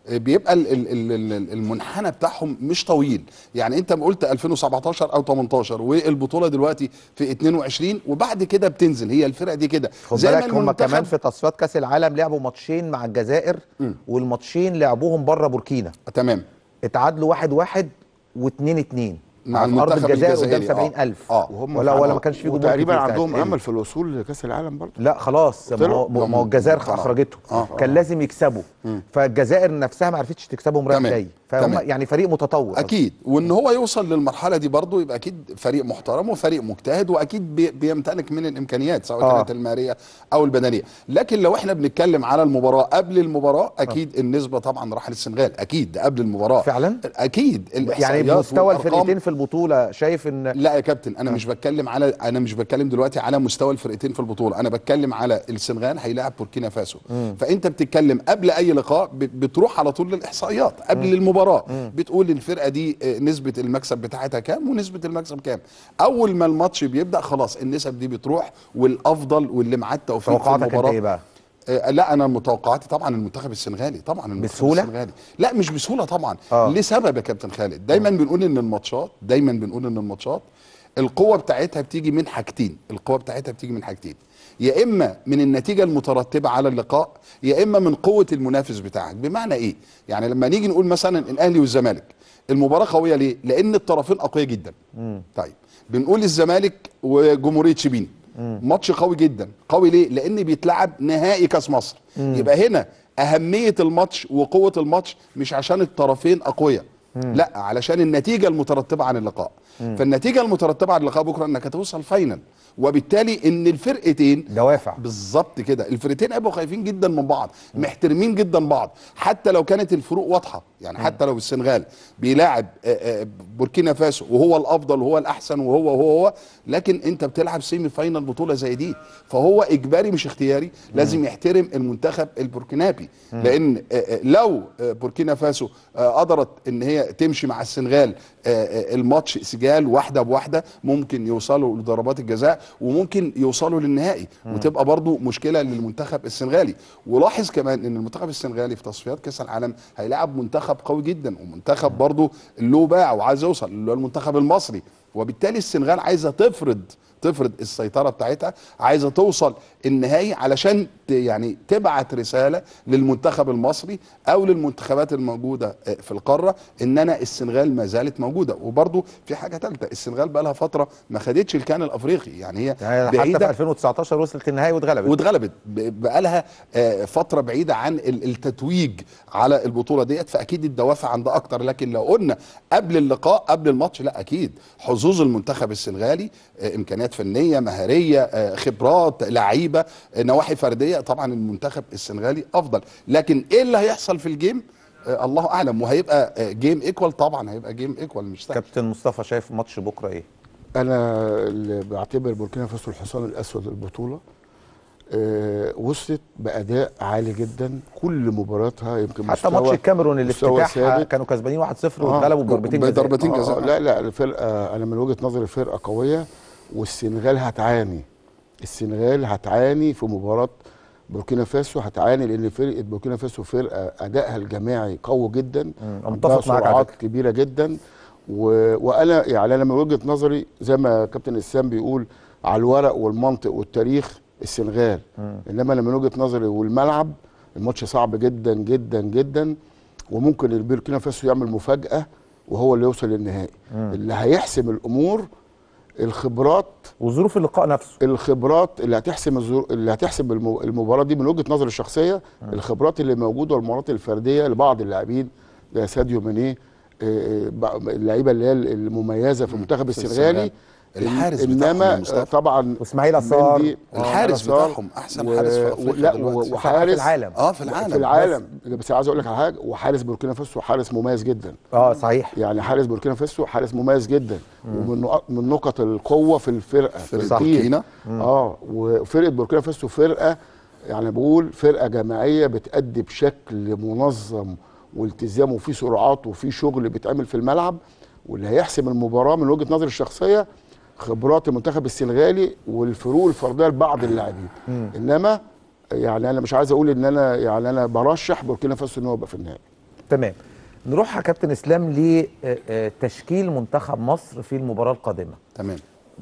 بيبقى ال- ال- ال- ال- المنحنى بتاعهم مش طويل يعني انت ما قلت 2017 او 18 والبطوله دلوقتي في 22 وبعد كده بتنزل هي الفرق دي كده خد بالك هم كمان في تصفيات كاس العالم لعبوا ماتشين مع الجزائر والماتشين لعبوهم بره بوركينا تمام اتعادلوا واحد واحد واتنين اتنين مع على ارض المنتخب الجزائر قدام الجزائري. آه. 70000 آه. وهم ولا فعلا- ولا ما كانش في جمهور وتقريبا كتير عندهم ساعتها. امل في الوصول لكاس العالم برضه لا خلاص ما هو, طلعوا. ما هو الجزائر خلاص. اخرجته آه. كان لازم يكسبوا فالجزائر نفسها ما عرفتش تكسبهم رايح تمام. جاي فهم تمام. يعني فريق متطور اكيد وان هو يوصل للمرحله دي برضه يبقى اكيد فريق محترم وفريق مجتهد واكيد بي- بيمتلك من الامكانيات سواء آه. كانت الماليه او البدنيه لكن لو احنا بنتكلم على المباراه قبل المباراه اكيد النسبه طبعا راح للسنغال اكيد ده قبل المباراه فعلا؟ اكيد يعني الإحصائيات بمستوى والأرقام الفرقتين في البطوله شايف ان لا يا كابتن انا مش بتكلم على انا مش بتكلم دلوقتي على مستوى الفرقتين في البطوله انا بتكلم على السنغال هيلاعب بوركينا فاسو فانت بتتكلم قبل اي لقاء بت- بتروح على طول للاحصائيات قبل المباراه بتقول الفرقه دي آه، نسبه المكسب بتاعتها كام ونسبه المكسب كام اول ما الماتش بيبدا خلاص النسب دي بتروح والافضل واللي معاه التوفيق في توقعاتك انت المباراه ايه بقى؟ آه، لا انا متوقعاتي طبعا المنتخب السنغالي طبعا المنتخب بسهولة؟ السنغالي لا مش بسهوله طبعا آه. آه. لسبب يا كابتن خالد دايما بنقول ان الماتشات دايما بنقول ان الماتشات القوه بتاعتها بتيجي من حاجتين القوه بتاعتها بتيجي من حاجتين يا اما من النتيجه المترتبه على اللقاء يا اما من قوه المنافس بتاعك بمعنى ايه يعني لما نيجي نقول مثلا الاهلي والزمالك المباراه قويه ليه لان الطرفين اقوياء جدا طيب بنقول الزمالك وجمهوريه شبين ماتش قوي جدا قوي ليه لان بيتلعب نهائي كاس مصر يبقى هنا اهميه الماتش وقوه الماتش مش عشان الطرفين اقوياء لا علشان النتيجه المترتبه عن اللقاء فالنتيجه المترتبه عن اللقاء بكره انك هتوصل فاينل وبالتالي ان الفرقتين دوافع بالظبط كده الفرقتين هيبقوا خايفين جدا من بعض محترمين جدا بعض حتى لو كانت الفروق واضحه يعني حتى لو السنغال بيلاعب آه، آه، بوركينا فاسو وهو الافضل وهو الاحسن وهو وهو هو لكن انت بتلعب سيمي فاينل بطوله زي دي فهو اجباري مش اختياري لازم يحترم المنتخب البوركينابي لان آه، آه، لو آه، بوركينا فاسو آه، قدرت ان هي تمشي مع السنغال آه، آه، الماتش سجال واحده بواحده ممكن يوصلوا لضربات الجزاء وممكن يوصلوا للنهائي وتبقى برضو مشكله للمنتخب السنغالي ولاحظ كمان ان المنتخب السنغالي في تصفيات كاس العالم هيلاعب منتخب قوي جدا ومنتخب برضو له باع وعايز يوصل اللي هو المنتخب المصري وبالتالي السنغال عايزه تفرض تفرض السيطره بتاعتها عايزه توصل النهائي علشان ت- يعني تبعت رساله للمنتخب المصري او للمنتخبات الموجوده آه، في القاره ان انا السنغال ما زالت موجوده وبرضو في حاجه ثالثه السنغال بقى لها فتره ما خدتش الكان الافريقي يعني هي يعني حتى في بعيده 2019 وصلت النهائي واتغلبت واتغلبت ب- بقالها آه، فتره بعيده عن ال- التتويج على البطوله ديت فاكيد الدوافع عندها اكتر لكن لو قلنا قبل اللقاء قبل الماتش لا اكيد حظوظ المنتخب السنغالي آه، امكانيات فنيه مهاريه آه، خبرات لعيبه آه، نواحي فرديه طبعا المنتخب السنغالي افضل لكن ايه اللي هيحصل في الجيم آه، الله اعلم وهيبقى آه، جيم ايكوال طبعا هيبقى جيم ايكوال مش سهل كابتن مصطفى شايف ماتش بكره ايه؟ انا اللي بعتبر بوركينا فاسو الحصان الاسود البطوله آه وصلت باداء عالي جدا كل مباراتها يمكن حتى مستوى- ماتش الكاميرون مستوى الافتتاح ثابت. كانوا كسبانين 1-0 آه. واتغلبوا بضربتين جزاء بضربتين آه، جزاء. لا لا الفرقه انا من وجهه نظري فرقه قويه والسنغال هتعاني السنغال هتعاني في مباراه بوركينا فاسو هتعاني لان فرقه بوركينا فاسو فرقه ادائها الجماعي قوي جدا أنا عندها متفق معاك على سرعات فكرة. كبيره جدا و... وانا يعني انا من وجهه نظري زي ما كابتن اسلام بيقول على الورق والمنطق والتاريخ السنغال انما انا من وجهه نظري والملعب الماتش صعب جدا جدا جدا وممكن البوركينا فاسو يعمل مفاجاه وهو اللي يوصل للنهائي اللي هيحسم الامور الخبرات وظروف اللقاء نفسه الخبرات اللي هتحسم الزر... اللي هتحسم الم- المباراه دي من وجهه نظري الشخصيه الخبرات اللي موجوده والمهارات الفرديه لبعض اللاعبين زي ساديو ماني آه، آه، اللعيبه اللي هي المميزه في المنتخب في السنغالي الحارس بتاعهم يا انما مصطفى. آه، طبعا واسماعيل عصار. مندي- الحارس عصار بتاعهم أحسن حارس في أفريقيا لا دلوقتي. وحارس في العالم. اه في العالم في العالم بس عايز اقول لك على حاجه وحارس بوركينا فاسو حارس مميز جدا اه صحيح يعني حارس بوركينا فاسو حارس مميز جدا ومن نقط- من نقط القوه في الفرقه في فرقة التيم. بوركينا. اه وفرقه بوركينا فاسو فرقه يعني بقول فرقه جماعيه بتأدي بشكل منظم والتزام وفي سرعات وفي شغل بيتعمل في الملعب واللي هيحسم المباراه من وجهه نظري الشخصيه خبرات المنتخب السنغالي والفروق الفرديه لبعض اللاعبين انما يعني انا مش عايز اقول ان انا يعني انا برشح بوركينا فاسو ان هو يبقى في النهائي تمام نروح يا كابتن اسلام لتشكيل منتخب مصر في المباراه القادمه تمام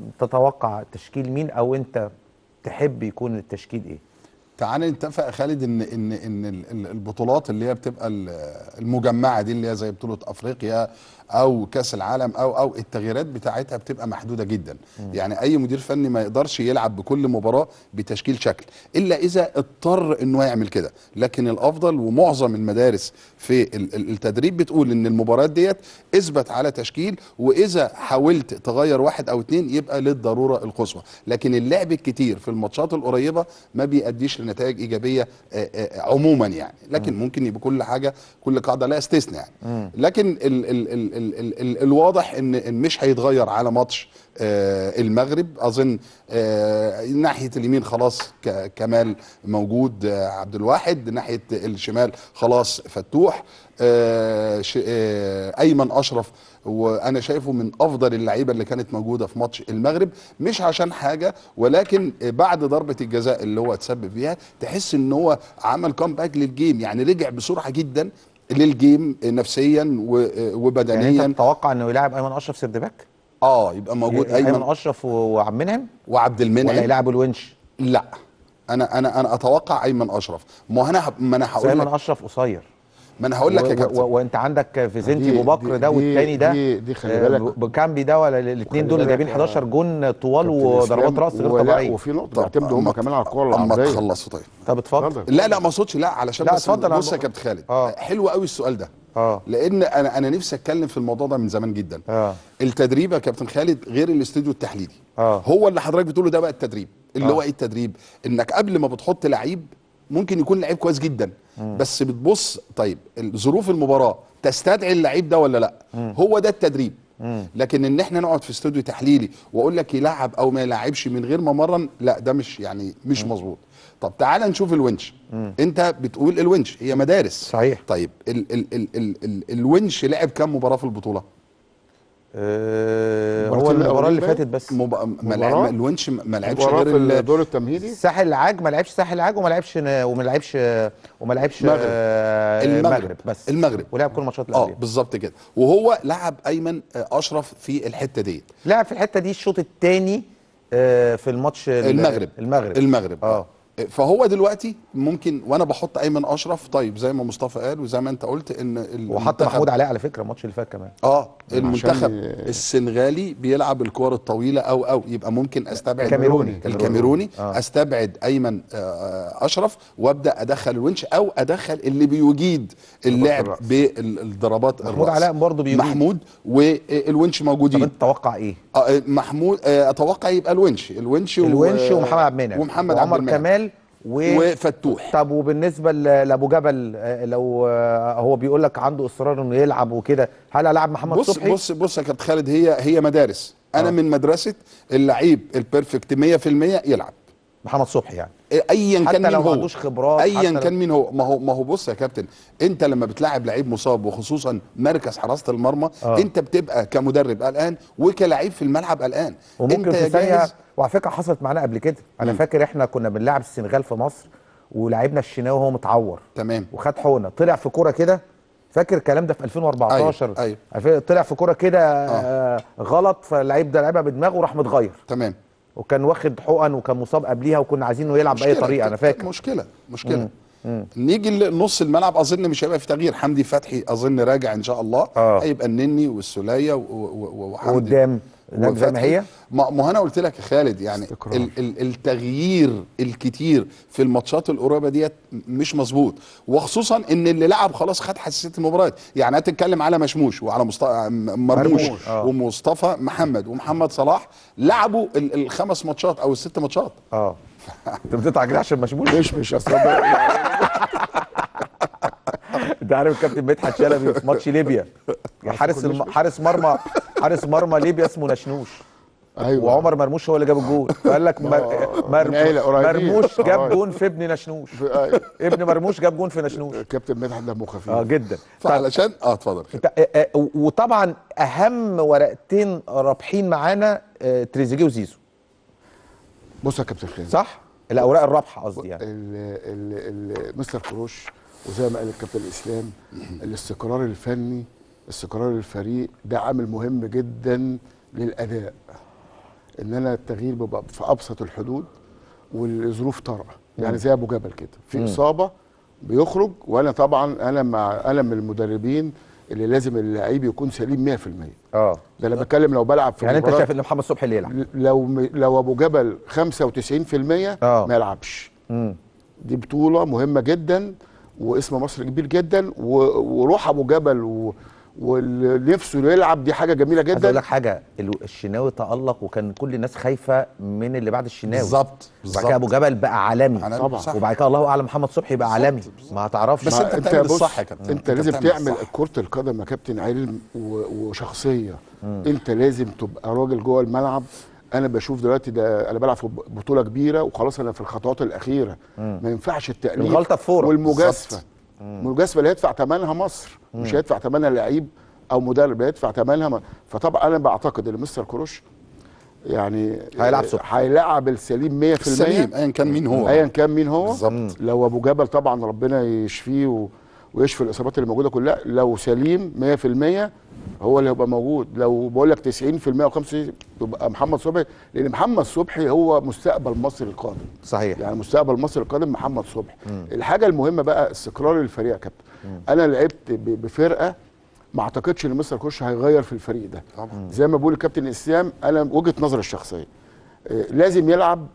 تتوقع تشكيل مين او انت تحب يكون التشكيل ايه تعال نتفق يا خالد ان ان ان ال- ال- البطولات اللي هي بتبقى ال- المجمعه دي اللي هي زي بطوله افريقيا او كاس العالم او او التغييرات بتاعتها بتبقى محدوده جدا يعني اي مدير فني ما يقدرش يلعب بكل مباراه بتشكيل شكل الا اذا اضطر انه يعمل كده لكن الافضل ومعظم المدارس في ال- ال- التدريب بتقول ان المباريات ديت اثبت على تشكيل واذا حاولت تغير واحد او اتنين يبقى للضروره القصوى لكن اللعب الكتير في الماتشات القريبه ما بيأديش لنتائج ايجابيه آه، آه، عموما يعني لكن ممكن يبقى كل حاجه كل قاعده لا استثناء يعني لكن ال ال ال ال ال ال الواضح ان إن مش هيتغير على ماتش آه، المغرب اظن آه، ناحيه اليمين خلاص ك- كمال موجود آه، عبد الواحد ناحيه الشمال خلاص فتوح آه، ش- آه، ايمن اشرف وانا شايفه من افضل اللعيبه اللي كانت موجوده في ماتش المغرب مش عشان حاجه ولكن بعد ضربه الجزاء اللي هو اتسبب فيها تحس ان هو عمل كامباك للجيم يعني رجع بسرعه جدا للجيم نفسيا و- يعني وبدنيا انت تتوقع انه يلاعب ايمن اشرف سيرد باك اه يبقى موجود ايمن ايمن اشرف و- وعبد المنعم وعبد ولا المنعم يلعب الونش لا انا انا انا اتوقع ايمن اشرف ما انا ه- ما انا بس هقول ايمن لك اشرف قصير ما انا هقول لك يا و- و- كابتن وانت عندك فيزنتي دي- ابو بكر دي- ده دي- والتاني ده دي- دي خلي آه، بالك. ب- بكامبي ده ولا الاثنين خلي دول اللي بالك جايبين يا 11 جون طوال كابتن وضربات إسلام، راس غير ولا- طبيعيه وفي نقطه طب بيعتمدوا هم أما- كمان على الكوره اما العرضيه تخلصوا طيب طب اتفضل اتفضل. لا لا ما اقصدش لا علشان لا، بس اتفضل، بص يا أنا- كابتن خالد آه. حلو قوي السؤال ده اه لان انا انا نفسي اتكلم في الموضوع ده من زمان جدا اه التدريب يا كابتن خالد غير الاستوديو التحليلي آه. هو اللي حضرتك بتقوله ده بقى التدريب اللي آه. هو ايه التدريب انك قبل ما بتحط لعيب ممكن يكون لعيب كويس جدا بس بتبص طيب ظروف المباراه تستدعي اللعيب ده ولا لا هو ده التدريب لكن ان احنا نقعد في استوديو تحليلي واقول لك يلعب او ما يلعبش من غير ما مرن لا ده مش يعني مش مظبوط طب تعال نشوف الونش انت بتقول الونش هي مدارس صحيح. طيب ال ال ال ال ال الونش لعب كام مباراه في البطوله آه، هو المباراتين المباراه اللي الأولين فاتت بس مب... ما لعب مباراة؟ الونش ما لعبش مباراه غير في ال- الدور التمهيدي ساحل العاج ما لعبش ساحل العاج وما لعبش وما لعبش وما لعبش المغرب. آه، المغرب. المغرب بس المغرب. ولعب كل الماتشات اللي اه قبلها بالظبط كده وهو لعب ايمن آه، اشرف في الحته ديت لعب في الحته دي الشوط الثاني في الماتش ال- المغرب المغرب المغرب اه فهو دلوقتي ممكن وانا بحط ايمن اشرف طيب زي ما مصطفى قال وزي ما انت قلت ان وحط المنتخب- محمود علاء على فكره الماتش اللي فات كمان اه المنتخب ي- السنغالي بيلعب الكور الطويله او او يبقى ممكن استبعد كاميروني. الكاميروني آه. استبعد ايمن آه، اشرف وابدا ادخل الونش او ادخل اللي بيجيد اللعب الرأس. بالضربات محمود علاء برضه بيجيد. محمود والونش طب موجودين انت تتوقع ايه؟ آه، محمود آه، اتوقع يبقى الونش الونش و- الونش ومحمد عبد المنعم ومحمد عبد وعمر المنعم كمال و... وفتوح طب وبالنسبه ل- لابو جبل آه، لو آه، هو بيقول لك عنده اصرار انه يلعب وكده هل العب محمد بص صبحي؟ بص بص يا كابتن خالد هي هي مدارس انا آه. من مدرسه اللعيب البيرفكت 100% يلعب محمد صبحي يعني ايا حتى كان مين لو ما هو عندوش خبرات، حتى ايا لو- كان مين هو ما هو ما هو بص يا كابتن انت لما بتلاعب لعيب مصاب وخصوصا مركز حراسه المرمى آه. انت بتبقى كمدرب قلقان وكلاعب في الملعب قلقان وممكن انت في يا ثانيه جاهز وعلى فكره حصلت معانا قبل كده انا مم. فاكر احنا كنا بنلعب السنغال في مصر ولعبنا الشناوي وهو متعور تمام وخد حقنه طلع في كوره كده فاكر الكلام ده في 2014 أيوة، أيوة. أيوة. طلع في كوره كده آه. غلط فاللعيب ده لعبها بدماغه وراح متغير تمام وكان واخد حقن وكان مصاب قبليها وكنا عايزين انه يلعب باي مشكلة، طريقه انا فاكر مشكله مشكله نيجي لنص الملعب اظن مش هيبقى في تغيير حمدي فتحي اظن راجع ان شاء الله آه. هيبقى النني والسوليه و- و- و- وحمدي وقدام قدام زي ما وفتحي. هي ما ما هو انا قلت لك يا خالد يعني استقرار. ال ال التغيير الكتير في الماتشات القريبه ديت مش مظبوط وخصوصا ان اللي لعب خلاص خد حساسيه المباريات يعني هتتكلم على مشموش وعلى مصطفى مرموش مرموش، آه. ومصطفى محمد ومحمد صلاح لعبوا ال الخمس ماتشات او الست ماتشات اه انت بتقطع كده عشان مشموش مش مش اصل ده- انت عارف الكابتن مدحت شلبي في ماتش ليبيا حارس الم... حارس مرمى حارس مرمى ليبيا اسمه نشنوش ايوه وعمر مرموش هو اللي جاب الجول فقال لك مر... مر... من عيلة قريبين. مرموش جاب آه. جون في ابن نشنوش أيوة. ابن مرموش جاب جون في نشنوش كابتن مدحت دمه خفيف اه جدا طيب فعلشان اه اتفضل انت آه، آه، وطبعا اهم ورقتين رابحين معانا آه، تريزيجيه وزيزو بص يا كابتن خالد صح الاوراق الرابحه قصدي يعني ال ال ال مستر كروش وزي ما قال الكابتن الاسلام الاستقرار الفني استقرار الفريق ده عامل مهم جدا للاداء ان انا التغيير بيبقى في ابسط الحدود والظروف طارئه يعني زي ابو جبل كده في اصابه بيخرج وانا طبعا انا مع انا من المدربين اللي لازم اللعيب يكون سليم 100% اه ده انا بتكلم لو بلعب في يعني انت مباراة شايف ان محمد صبحي اللي يلعب لو م- لو ابو جبل 95% آه. ما يلعبش امم دي بطوله مهمه جدا واسم مصر كبير جدا و... وروح ابو جبل و... ونفسه يلعب دي حاجه جميله عايز اقول جدا لك حاجه ال- الشناوي تالق وكان كل الناس خايفه من اللي بعد الشناوي بالظبط وبعد كده ابو جبل بقى عالمي عالمي، طبعا. صح. وبعد كده الله اعلم محمد صبحي بقى عالمي ما هتعرفش بس ما انت بتعمل بص، الصح يا كابتن. انت انت لازم بتعمل تعمل الصح. كره القدم يا كابتن علم و... وشخصيه انت لازم تبقى راجل جوه الملعب انا بشوف دلوقتي ده انا بلعب في بطوله كبيره وخلاص انا في الخطوات الاخيره ما ينفعش التأليف الغلطة بفورة. والمجازفه بالظبط. المجازفه اللي هيدفع ثمنها مصر مش هيدفع ثمنها لعيب او مدرب هيدفع ثمنها م... فطبعا انا بعتقد ان مستر كروش يعني هيلعب صبحي. هيلاعب السليم 100% السليم ايا كان مين هو ايا كان مين هو بالظبط. لو ابو جبل طبعا ربنا يشفيه و... ويشفي الاصابات اللي موجوده كلها لو سليم 100% هو اللي هيبقى موجود لو بقول لك 90% او 95% يبقى محمد صبحي لان محمد صبحي هو مستقبل مصر القادم صحيح يعني مستقبل مصر القادم محمد صبحي الحاجه المهمه بقى استقرار الفريق يا كابتن انا لعبت ب- بفرقه ما اعتقدش ان مستر كوش هيغير في الفريق ده طبعا. زي ما بقول الكابتن اسلام انا وجهه نظري الشخصيه آه، لازم يلعب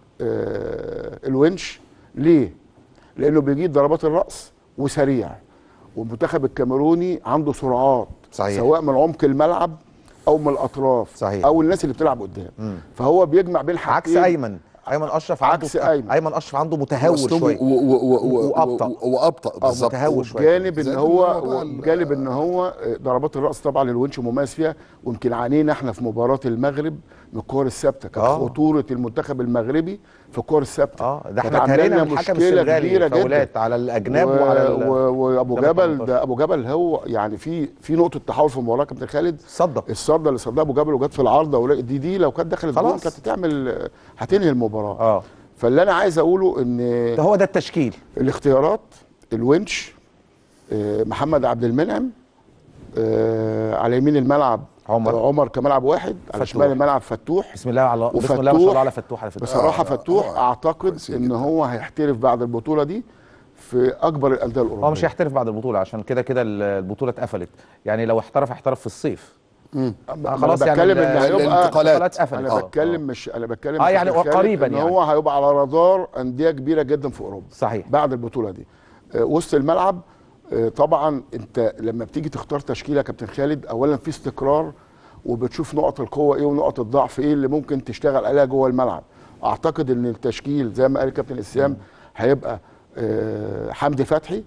آه، الونش ليه لانه بيجيب ضربات الراس وسريع والمنتخب الكاميروني عنده سرعات صحيح. سواء من عمق الملعب او من الاطراف صحيح. او الناس اللي بتلعب قدام فهو بيجمع بين عكس حاجتين ايمن ايمن اشرف عنده عكس أيمن. ايمن اشرف عنده متهور وأسلوبه شويه و- و- و- و- وأبطأ. و- وابطا اه بالظبط متهور شويه جانب ان زائد هو إن هو ال- جانب ان هو ضربات الراس طبعا الونش مميز فيها ويمكن عانينا احنا في مباراه المغرب من الكور الثابته كانت آه. خطوره المنتخب المغربي في الكور الثابته اه ده كانت احنا عاملة تهرينا لنا من الحكم مشكلة السنغالي كبيرة فاولات جدا. على الاجناب و- وعلى ال- و- وابو قدام جبل 18. ده ابو جبل هو يعني في في نقطه تحول في المباراه كابتن خالد صدق الصده اللي صدها ابو جبل وجت في العارضه ولا- دي دي لو كانت دخلت جول خلاص. كانت هتعمل هتنهي المباراه اه فاللي انا عايز اقوله ان ده هو ده التشكيل الاختيارات الونش آه، محمد عبد المنعم آه، على يمين الملعب عمر. آه، عمر كملعب واحد على فتوح. شمال الملعب فتوح بسم الله على بسم الله ما شاء وفتوح الله على فتوح على فتوح بصراحه آه، فتوح آه، اعتقد كويسين ان جدا. هو هيحترف بعد البطوله دي في اكبر الانديه الاوروبيه هو مش هيحترف بعد البطوله عشان كده كده البطوله اتقفلت يعني لو احترف هيحترف في الصيف أنا خلاص يعني بتكلم ال- ان هيبقى الانتقالات. اتقفلت انا آه، بتكلم آه. مش انا بتكلم آه، مش يعني بتكلم قريباً ان يعني. هو هيبقى على رادار انديه كبيره جدا في اوروبا صحيح بعد البطوله دي آه، وسط الملعب آه، طبعا انت لما بتيجي تختار تشكيله يا كابتن خالد اولا في استقرار وبتشوف نقط القوه ايه ونقط الضعف ايه اللي ممكن تشتغل عليها جوه الملعب اعتقد ان التشكيل زي ما قال الكابتن اسلام هيبقى آه، حمدي فتحي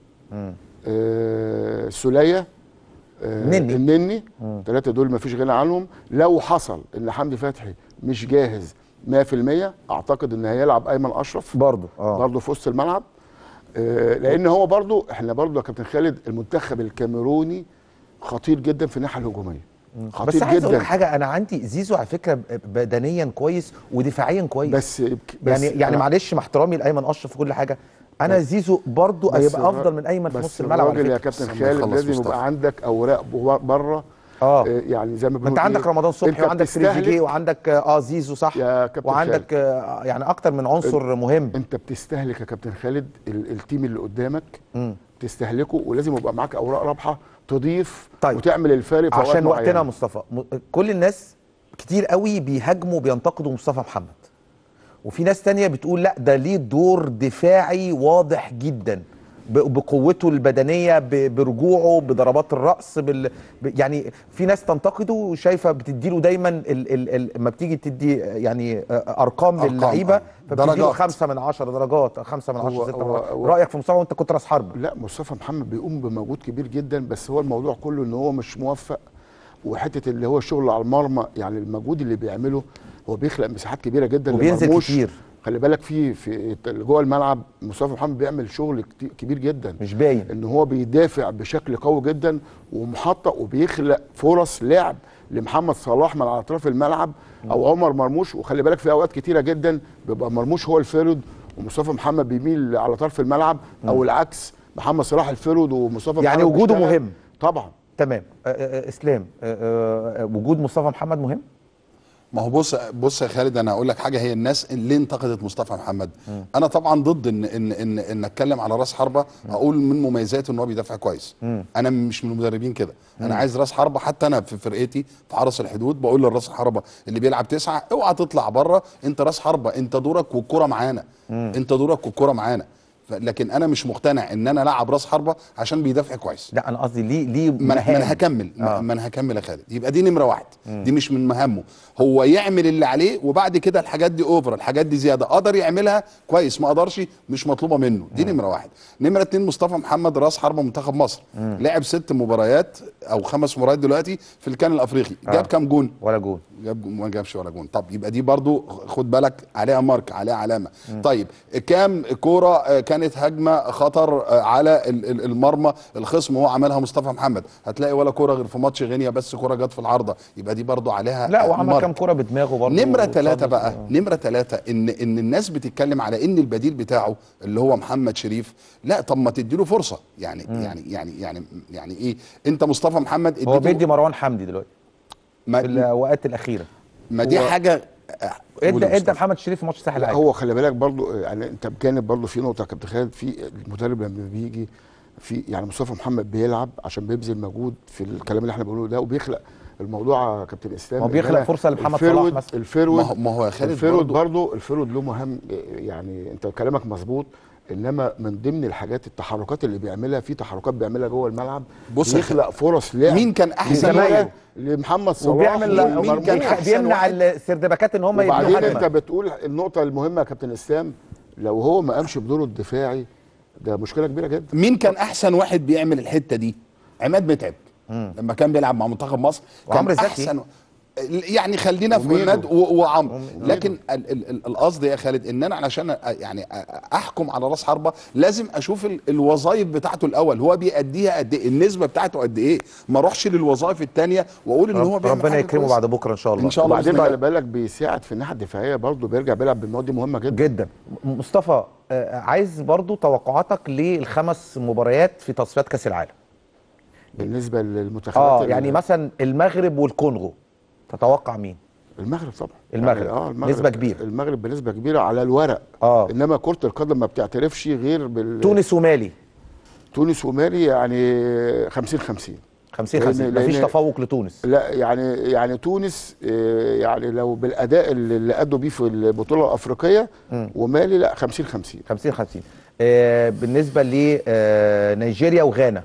آه، سوليه آه، النني. النني الثلاثه دول ما فيش غنى عنهم لو حصل ان حمدي فتحي مش جاهز 100% اعتقد ان هيلعب ايمن اشرف برضه اه برضه في وسط الملعب آه، لان هو برضه احنا برضه يا كابتن خالد المنتخب الكاميروني خطير جدا في الناحيه الهجوميه خطير بس عايز اقول جدا لك حاجه انا عندي زيزو على فكره بدنيا كويس ودفاعيا كويس بس, يبك- بس يعني يعني أنا- معلش مع احترامي لايمن اشرف في كل حاجه انا زيزو برضه بس هيبقى الر- افضل من ايمن في بس نص الملعب على الراجل يا فكره كابتن لما خالد يخلص لازم مصطفى. يبقى عندك اوراق بره اه يعني زي ما ما بنقول انت عندك إيه، رمضان صبحي أنت وعندك بتستهلك- تريزيجيه وعندك اه زيزو صح يا كابتن وعندك آه يعني اكتر من عنصر مهم انت بتستهلك يا كابتن خالد ال- التيم اللي قدامك مم. تستهلكه ولازم يبقى معاك اوراق رابحه تضيف طيب. وتعمل الفارق في أوقات عشان وقتنا يا معينة. مصطفى م- كل الناس كتير قوي بيهاجموا وبينتقدوا مصطفى محمد وفي ناس تانية بتقول لا ده ليه دور دفاعي واضح جدا ب- بقوته البدنيه ب- برجوعه بضربات الراس بال... ب- يعني في ناس تنتقده وشايفه بتديله دايما ال... ال... ال... لما بتيجي تدي يعني آه، ارقام أرقام، للعيبه آه. فبتديله درجات. خمسه من عشره درجات خمسه من هو- عشره ست هو- درجات هو- رايك في مصطفى وانت كنت راس حرب لا مصطفى محمد بيقوم بمجهود كبير جدا بس هو الموضوع كله ان هو مش موفق وحته اللي هو الشغل على المرمى يعني المجهود اللي بيعمله هو بيخلق مساحات كبيره جدا وبينزل لمرموش. كتير. خلي بالك في في جوه الملعب مصطفى محمد بيعمل شغل كتي- كبير جدا مش باين ان هو بيدافع بشكل قوي جدا ومحطق وبيخلق فرص لعب لمحمد صلاح من على اطراف الملعب او عمر مرموش وخلي بالك في اوقات كتيره جدا بيبقى مرموش هو الفيرود ومصطفى محمد بيميل على طرف الملعب او العكس محمد صلاح الفرود ومصطفى يعني محمد وجوده بيشتغل. مهم. طبعا تمام آه، آه، آه، اسلام آه، آه، وجود مصطفى محمد مهم ما هو بص بص يا خالد انا هقول لك حاجه هي الناس اللي انتقدت مصطفى محمد انا طبعا ضد ان ان ان, إن اتكلم على راس حربه اقول من مميزاته ان هو بيدافع كويس انا مش من المدربين كده انا عايز راس حربه حتى انا في فرقتي في حرس الحدود بقول للراس حربه اللي بيلعب تسعه اوعى تطلع بره انت راس حربه انت دورك والكره معانا انت دورك والكره معانا ف- لكن انا مش مقتنع ان انا العب راس حربه عشان بيدافع كويس لا انا قصدي ليه ليه ما انا ما مهام. انا هكمل آه. آه. ما انا هكمل يا خالد يبقى دي نمره واحد دي مش من مهامه هو يعمل اللي عليه وبعد كده الحاجات دي اوفر الحاجات دي زياده قدر يعملها كويس ما قدرش مش مطلوبه منه دي نمره واحد نمره اتنين مصطفى محمد راس حربه منتخب مصر لعب ست مباريات او خمس مباريات دلوقتي في الكان الافريقي آه. جاب كام جون ولا جول جاب ما جابش ولا جون طب يبقى دي برضو خد بالك عليها مارك عليها علامه طيب كام كوره آه، كانت هجمه خطر آه، على ال- ال- المرمى الخصم وهو عملها مصطفى محمد هتلاقي ولا كوره غير في ماتش غينيا بس كوره جت في العارضه يبقى دي برضو عليها لا آه، وعمل مارك. كام كوره بدماغه برضه نمرة وصاد- ثلاثة بقى آه. نمرة ثلاثة إن إن الناس بتتكلم على إن البديل بتاعه اللي هو محمد شريف لا طب ما تديله فرصة يعني يعني يعني يعني يعني إيه أنت مصطفى محمد هو اديته بيدي مروان حمدي دلوقتي في ما, الاوقات الاخيره ما دي هو- حاجة آه، قول ادى يا ادى مصطفى. محمد شريف في ماتش الساحل لا العاج هو خلي بالك برضو يعني انت بجانب برضو في نقطه كابتن خالد في المدرب لما بيجي في يعني مصطفى محمد بيلعب عشان بيبذل مجهود في الكلام اللي احنا بنقوله ده وبيخلق الموضوع يا كابتن اسلام هو إن بيخلق أنا فرصة لمحمد صلاح الفرود- مثلا. الفرود ما هو- ما هو يا خالد الفرود برضو- برضو الفرود له مهم يعني انت كلامك مظبوط انما من ضمن الحاجات التحركات اللي بيعملها في تحركات بيعملها جوه الملعب بص يا بيخلق فرص لعب مين كان أحسن كبيرة واحد؟ لمحمد صلاح وبيعمل لا ومرموش. مين كان بيخ- أحسن بيمنع واحد؟ السردباكات ان هم يبنوا وبعدين انت هجمه بتقول النقطة المهمة يا كابتن اسلام لو هو ما قامش بدوره الدفاعي ده مشكلة كبيرة جدا مين كان احسن واحد بيعمل الحته دي عماد متعب لما كان بيلعب مع منتخب مصر كان وعمرو زكي. احسن يعني خلينا في وميدو. عماد و- وعمرو لكن ال- ال- ال- القصد يا خالد ان انا علشان أ- يعني أ- احكم على راس حربه لازم اشوف ال- الوظائف بتاعته الاول هو بيأديها قد ايه النسبه بتاعته قد ايه ما اروحش للوظائف الثانيه واقول ان هو رب- بيعمل ربنا حاجة يكرمه كويسة. بعد بكره ان شاء الله إن شاء الله وبعدين بإذن خلي الله. بالك بيساعد في الناحية الدفاعية برضه بيرجع بيلعب بالمواد دي مهمة جدا جدا مصطفى آه، عايز برضو توقعاتك للخمس مباريات في تصفيات كاس العالم بالنسبة للمنتخبات اه ال- يعني مثلا المغرب والكونغو تتوقع مين المغرب طبعا المغرب. يعني اه نسبة كبيرة. المغرب بنسبة كبيرة على الورق اه انما كرة القدم ما بتعترفش غير بال تونس ومالي تونس ومالي يعني 50 50 50 لأن- 50 مفيش لأن- تفوق لتونس لا يعني يعني تونس آه، يعني لو بالاداء اللي اللي ادوا بيه في البطوله الافريقيه ومالي لا 50 50 50 50 آه بالنسبه لنيجيريا وغانا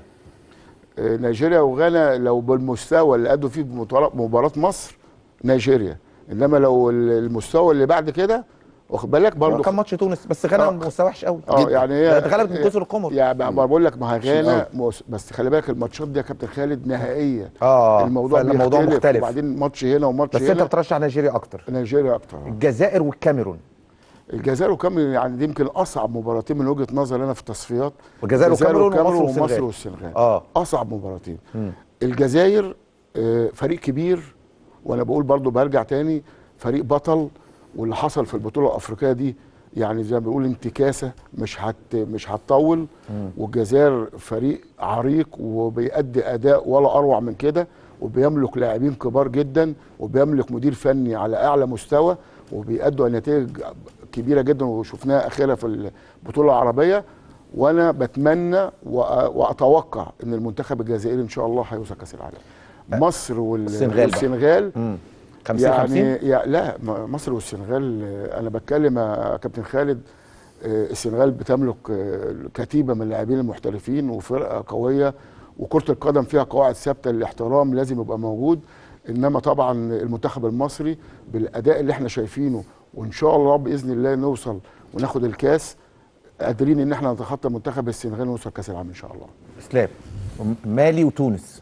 آه، نيجيريا وغانا لو بالمستوى اللي ادوا فيه بمباراة- مباراه مصر نيجيريا انما لو ال- المستوى اللي بعد كده واخد بالك هو برضه كان ماتش تونس بس غانا آه. مستوى وحش قوي اه جدا. يعني ده هي اتغلبت من جزر القمر يعني بقى بقول لك ما هي غانا أوي. موس- بس خلي بالك الماتشات دي يا كابتن خالد نهائيه اه الموضوع فالموضوع بيختلف مختلف وبعدين ماتش هنا وماتش بس انت هنا بترشح نيجيريا اكتر نيجيريا اكتر الجزائر والكاميرون الجزائر والكاميرون يعني دي يمكن اصعب مباراتين من وجهه نظري انا في التصفيات والجزائر والكاميرون ومصر ومصر والسنغال والسنغال اه اصعب مباراتين الجزائر آه، فريق كبير وانا بقول برضو برجع تاني فريق بطل واللي حصل في البطوله الافريقيه دي يعني زي ما بنقول انتكاسه مش هت مش هتطول والجزائر فريق عريق وبيأدي اداء ولا اروع من كده وبيملك لاعبين كبار جدا وبيملك مدير فني على اعلى مستوى وبيأدوا نتائج كبيره جدا وشفناها اخيرا في البطوله العربيه وانا بتمنى وأ- واتوقع ان المنتخب الجزائري ان شاء الله هيوصل كاس العالم مصر وال- السنغال بقى. والسنغال امم 50 يعني 50 يا لا م- مصر والسنغال آه، انا بتكلم يا كابتن خالد آه، السنغال بتملك آه، كتيبه من اللاعبين المحترفين وفرقه قويه وكره القدم فيها قواعد ثابته الاحترام لازم يبقى موجود انما طبعا المنتخب المصري بالاداء اللي احنا شايفينه وان شاء الله باذن الله نوصل وناخد الكاس قادرين ان احنا نتخطى منتخب السنغال ونوصل كاس العالم ان شاء الله اسلام مالي وتونس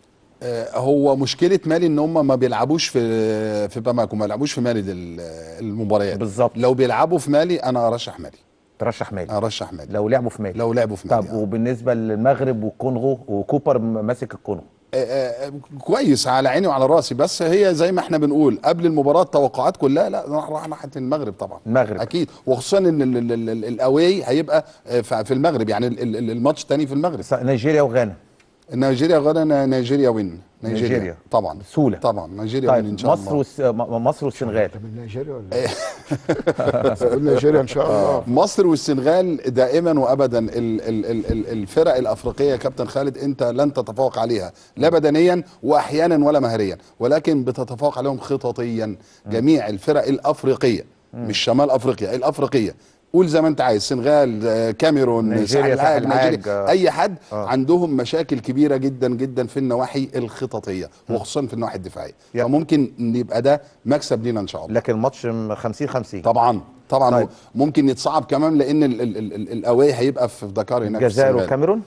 آه، هو مشكله مالي ان هم ما بيلعبوش في في باماكو ما بيلعبوش في مالي دل- المباريات بالظبط. لو بيلعبوا في مالي انا ارشح مالي ترشح مالي ارشح مالي لو لعبوا في مالي لو لعبوا في مالي طب آه. وبالنسبه للمغرب والكونغو وكوبر م- ماسك الكونغو آه، آه، كويس على عيني وعلى راسي بس هي زي ما احنا بنقول قبل المباراه التوقعات كلها لا راح راح ناحيه المغرب طبعا المغرب. اكيد وخصوصا ان ال- ال- ال- ال- الاواي هيبقى آه، ف- في المغرب يعني ال- ال- الماتش تاني في المغرب س- نيجيريا وغانا نيجيريا غدا نيجيريا وين نيجيريا, نيجيريا. طبعا بسهولة. طبعا نيجيريا وين ان طيب شاء مصر الله والس... م- م- مصر والسنغال من نيجيريا ولا ايه؟ قول نيجيريا ان شاء الله مصر والسنغال دائما وابدا ال- ال- ال- ال- الفرق الافريقيه يا كابتن خالد انت لن تتفوق عليها لا بدنيا واحيانا ولا مهريا ولكن بتتفوق عليهم خططيا جميع الفرق الافريقيه مش شمال افريقيا الافريقيه قول زي ما انت عايز سنغال آه، كاميرون نيجيريا، ساحل العاج، ساحل العاج، نيجيريا آه. اي حد آه. عندهم مشاكل كبيره جدا جدا في النواحي الخططيه وخصوصا في النواحي الدفاعيه يا. فممكن يبقى ده مكسب لينا ان شاء الله لكن الماتش 50 50 طبعا طبعا طيب. طيب. ممكن يتصعب كمان لان ال- ال- ال- ال- الاواي هيبقى في دكار هناك في الجزائر السنغال. والكاميرون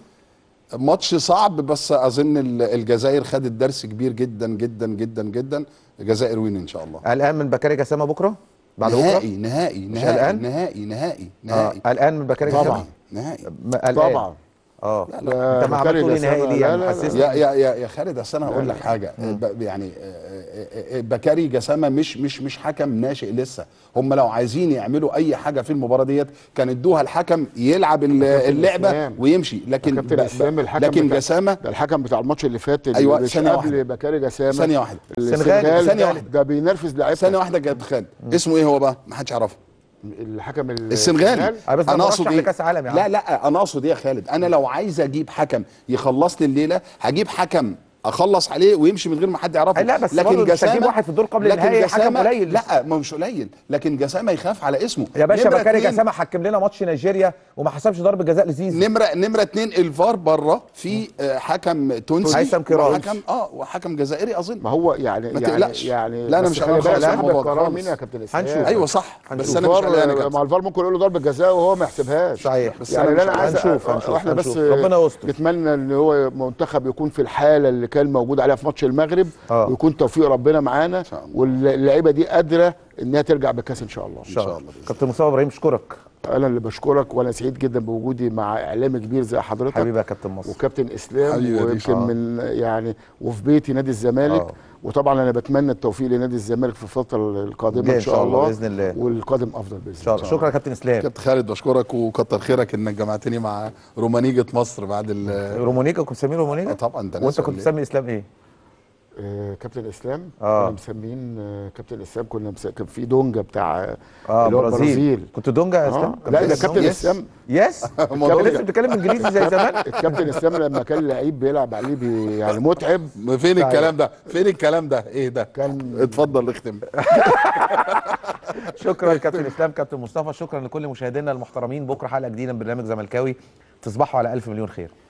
ماتش صعب بس اظن ال- الجزائر خدت درس كبير جدا جدا جدا جدا الجزائر وين ان شاء الله قلقان من بكاري جسامه بكره بعد بكره نهائي نهائي نهائي قلقان؟ نهائي نهائي اه نهائي قلقان من بكاري طبعا. جسامه نهائي م- قلقان. طبعا اه لا، انت ما بكاري عمال تقول لي جسامة، نهائي ليه لا، يعني لا، لا. محسسني يا يا يا يا خالد اصل انا هقول لك حاجه ب- يعني آه، آه، آه، بكاري جسامه مش مش مش حكم ناشئ لسه هم لو عايزين يعملوا اي حاجه في المباراه ديت كان ادوها الحكم يلعب ال- اللعبه إسلام. ويمشي لكن كابتن ب- اسلام ب- الحكم لكن بتاع- جسامه ده الحكم بتاع الماتش اللي فات اللي أيوة، مش ثانية قبل واحدة. بكاري جسامه ثانيه واحده السنغال، ثانية واحدة. ده بينرفز لعيبه ثانيه واحده يا كابتن خالد اسمه ايه هو بقى ما حدش يعرفه الحكم ال- السنغالي آه، بس ده انا مرشح اقصد ايه لكأس عالم يا عم. لا لا انا اقصد ايه يا خالد انا لو عايز اجيب حكم يخلص لي الليله هجيب حكم اخلص عليه ويمشي من غير ما حد يعرفه لا، بس برضه مش هتجيب واحد في الدور قبل لكن النهائي حكم جسامة- قليل. لا ما مش قليل لكن جسامه يخاف على اسمه يا باشا نمرة بكاري اتنين- جسامه حكم لنا ماتش نيجيريا وما حسبش ضربه جزاء لزيزو نمره نمره اتنين الفار بره في آه، حكم تونسي هيثم كراوي. وحكم اه وحكم جزائري اظن ما هو يعني ما يعني تقلقش. يعني لا، أنا بس مش خلي هقول بالك خالص عن صاحب الموضوع القرار خالص. مين يا كابتن هنشوف. اسلام ايوه صح بس انا مش قلقان يا الفار كابتن مع الفار ممكن يقول له ضربه جزاء وهو ما يحسبهاش صحيح. بس يعني أنا اللي مش- انا عايز هنشوف- هنشوف- احنا بس هنشوف. ربنا يستر. نتمنى ان هو منتخب يكون في الحاله اللي كان موجود عليها في ماتش المغرب آه. ويكون توفيق ربنا معانا شاء الله. واللعيبه دي قادره انها ترجع بالكاس ان شاء الله ان شاء الله كابتن مصطفى ابراهيم اشكرك انا اللي بشكرك وانا سعيد جدا بوجودي مع اعلامي كبير زي حضرتك حبيبي يا كابتن مصر وكابتن اسلام حبيبي يا ويمكن باشا. من يعني وفي بيتي نادي الزمالك آه. وطبعا انا بتمنى التوفيق لنادي الزمالك في الفتره القادمه جاي ان شاء الله باذن الله والقادم افضل باذن ان شاء الله شكرا يا كابتن اسلام كابتن خالد بشكرك وكتر خيرك انك جمعتني مع رومانيجة مصر بعد ال رومونيكا كنت مسميه آه رومونيكا طبعا ده وانت ناس كنت ولا إيه؟ مسمي اسلام ايه آه كابتن اسلام آه. كنا مسمين آه كابتن اسلام كنا مس... كان في دونجا بتاع اه اللي هو برازيل البرازيل كنت دونجا يا آه. اسلام لا ده كابتن يس. اسلام يس الموضوع كان ده- لسه بتتكلم انجليزي زي زمان الكابتن اسلام لما كان لعيب بيلعب عليه بي يعني متعب فين الكلام ده فين الكلام ده ايه ده كان- اتفضل اختم شكرا كابتن اسلام كابتن مصطفى شكرا لكل مشاهدينا المحترمين بكره حلقه جديده من برنامج زملكاوي تصبحوا على الف مليون خير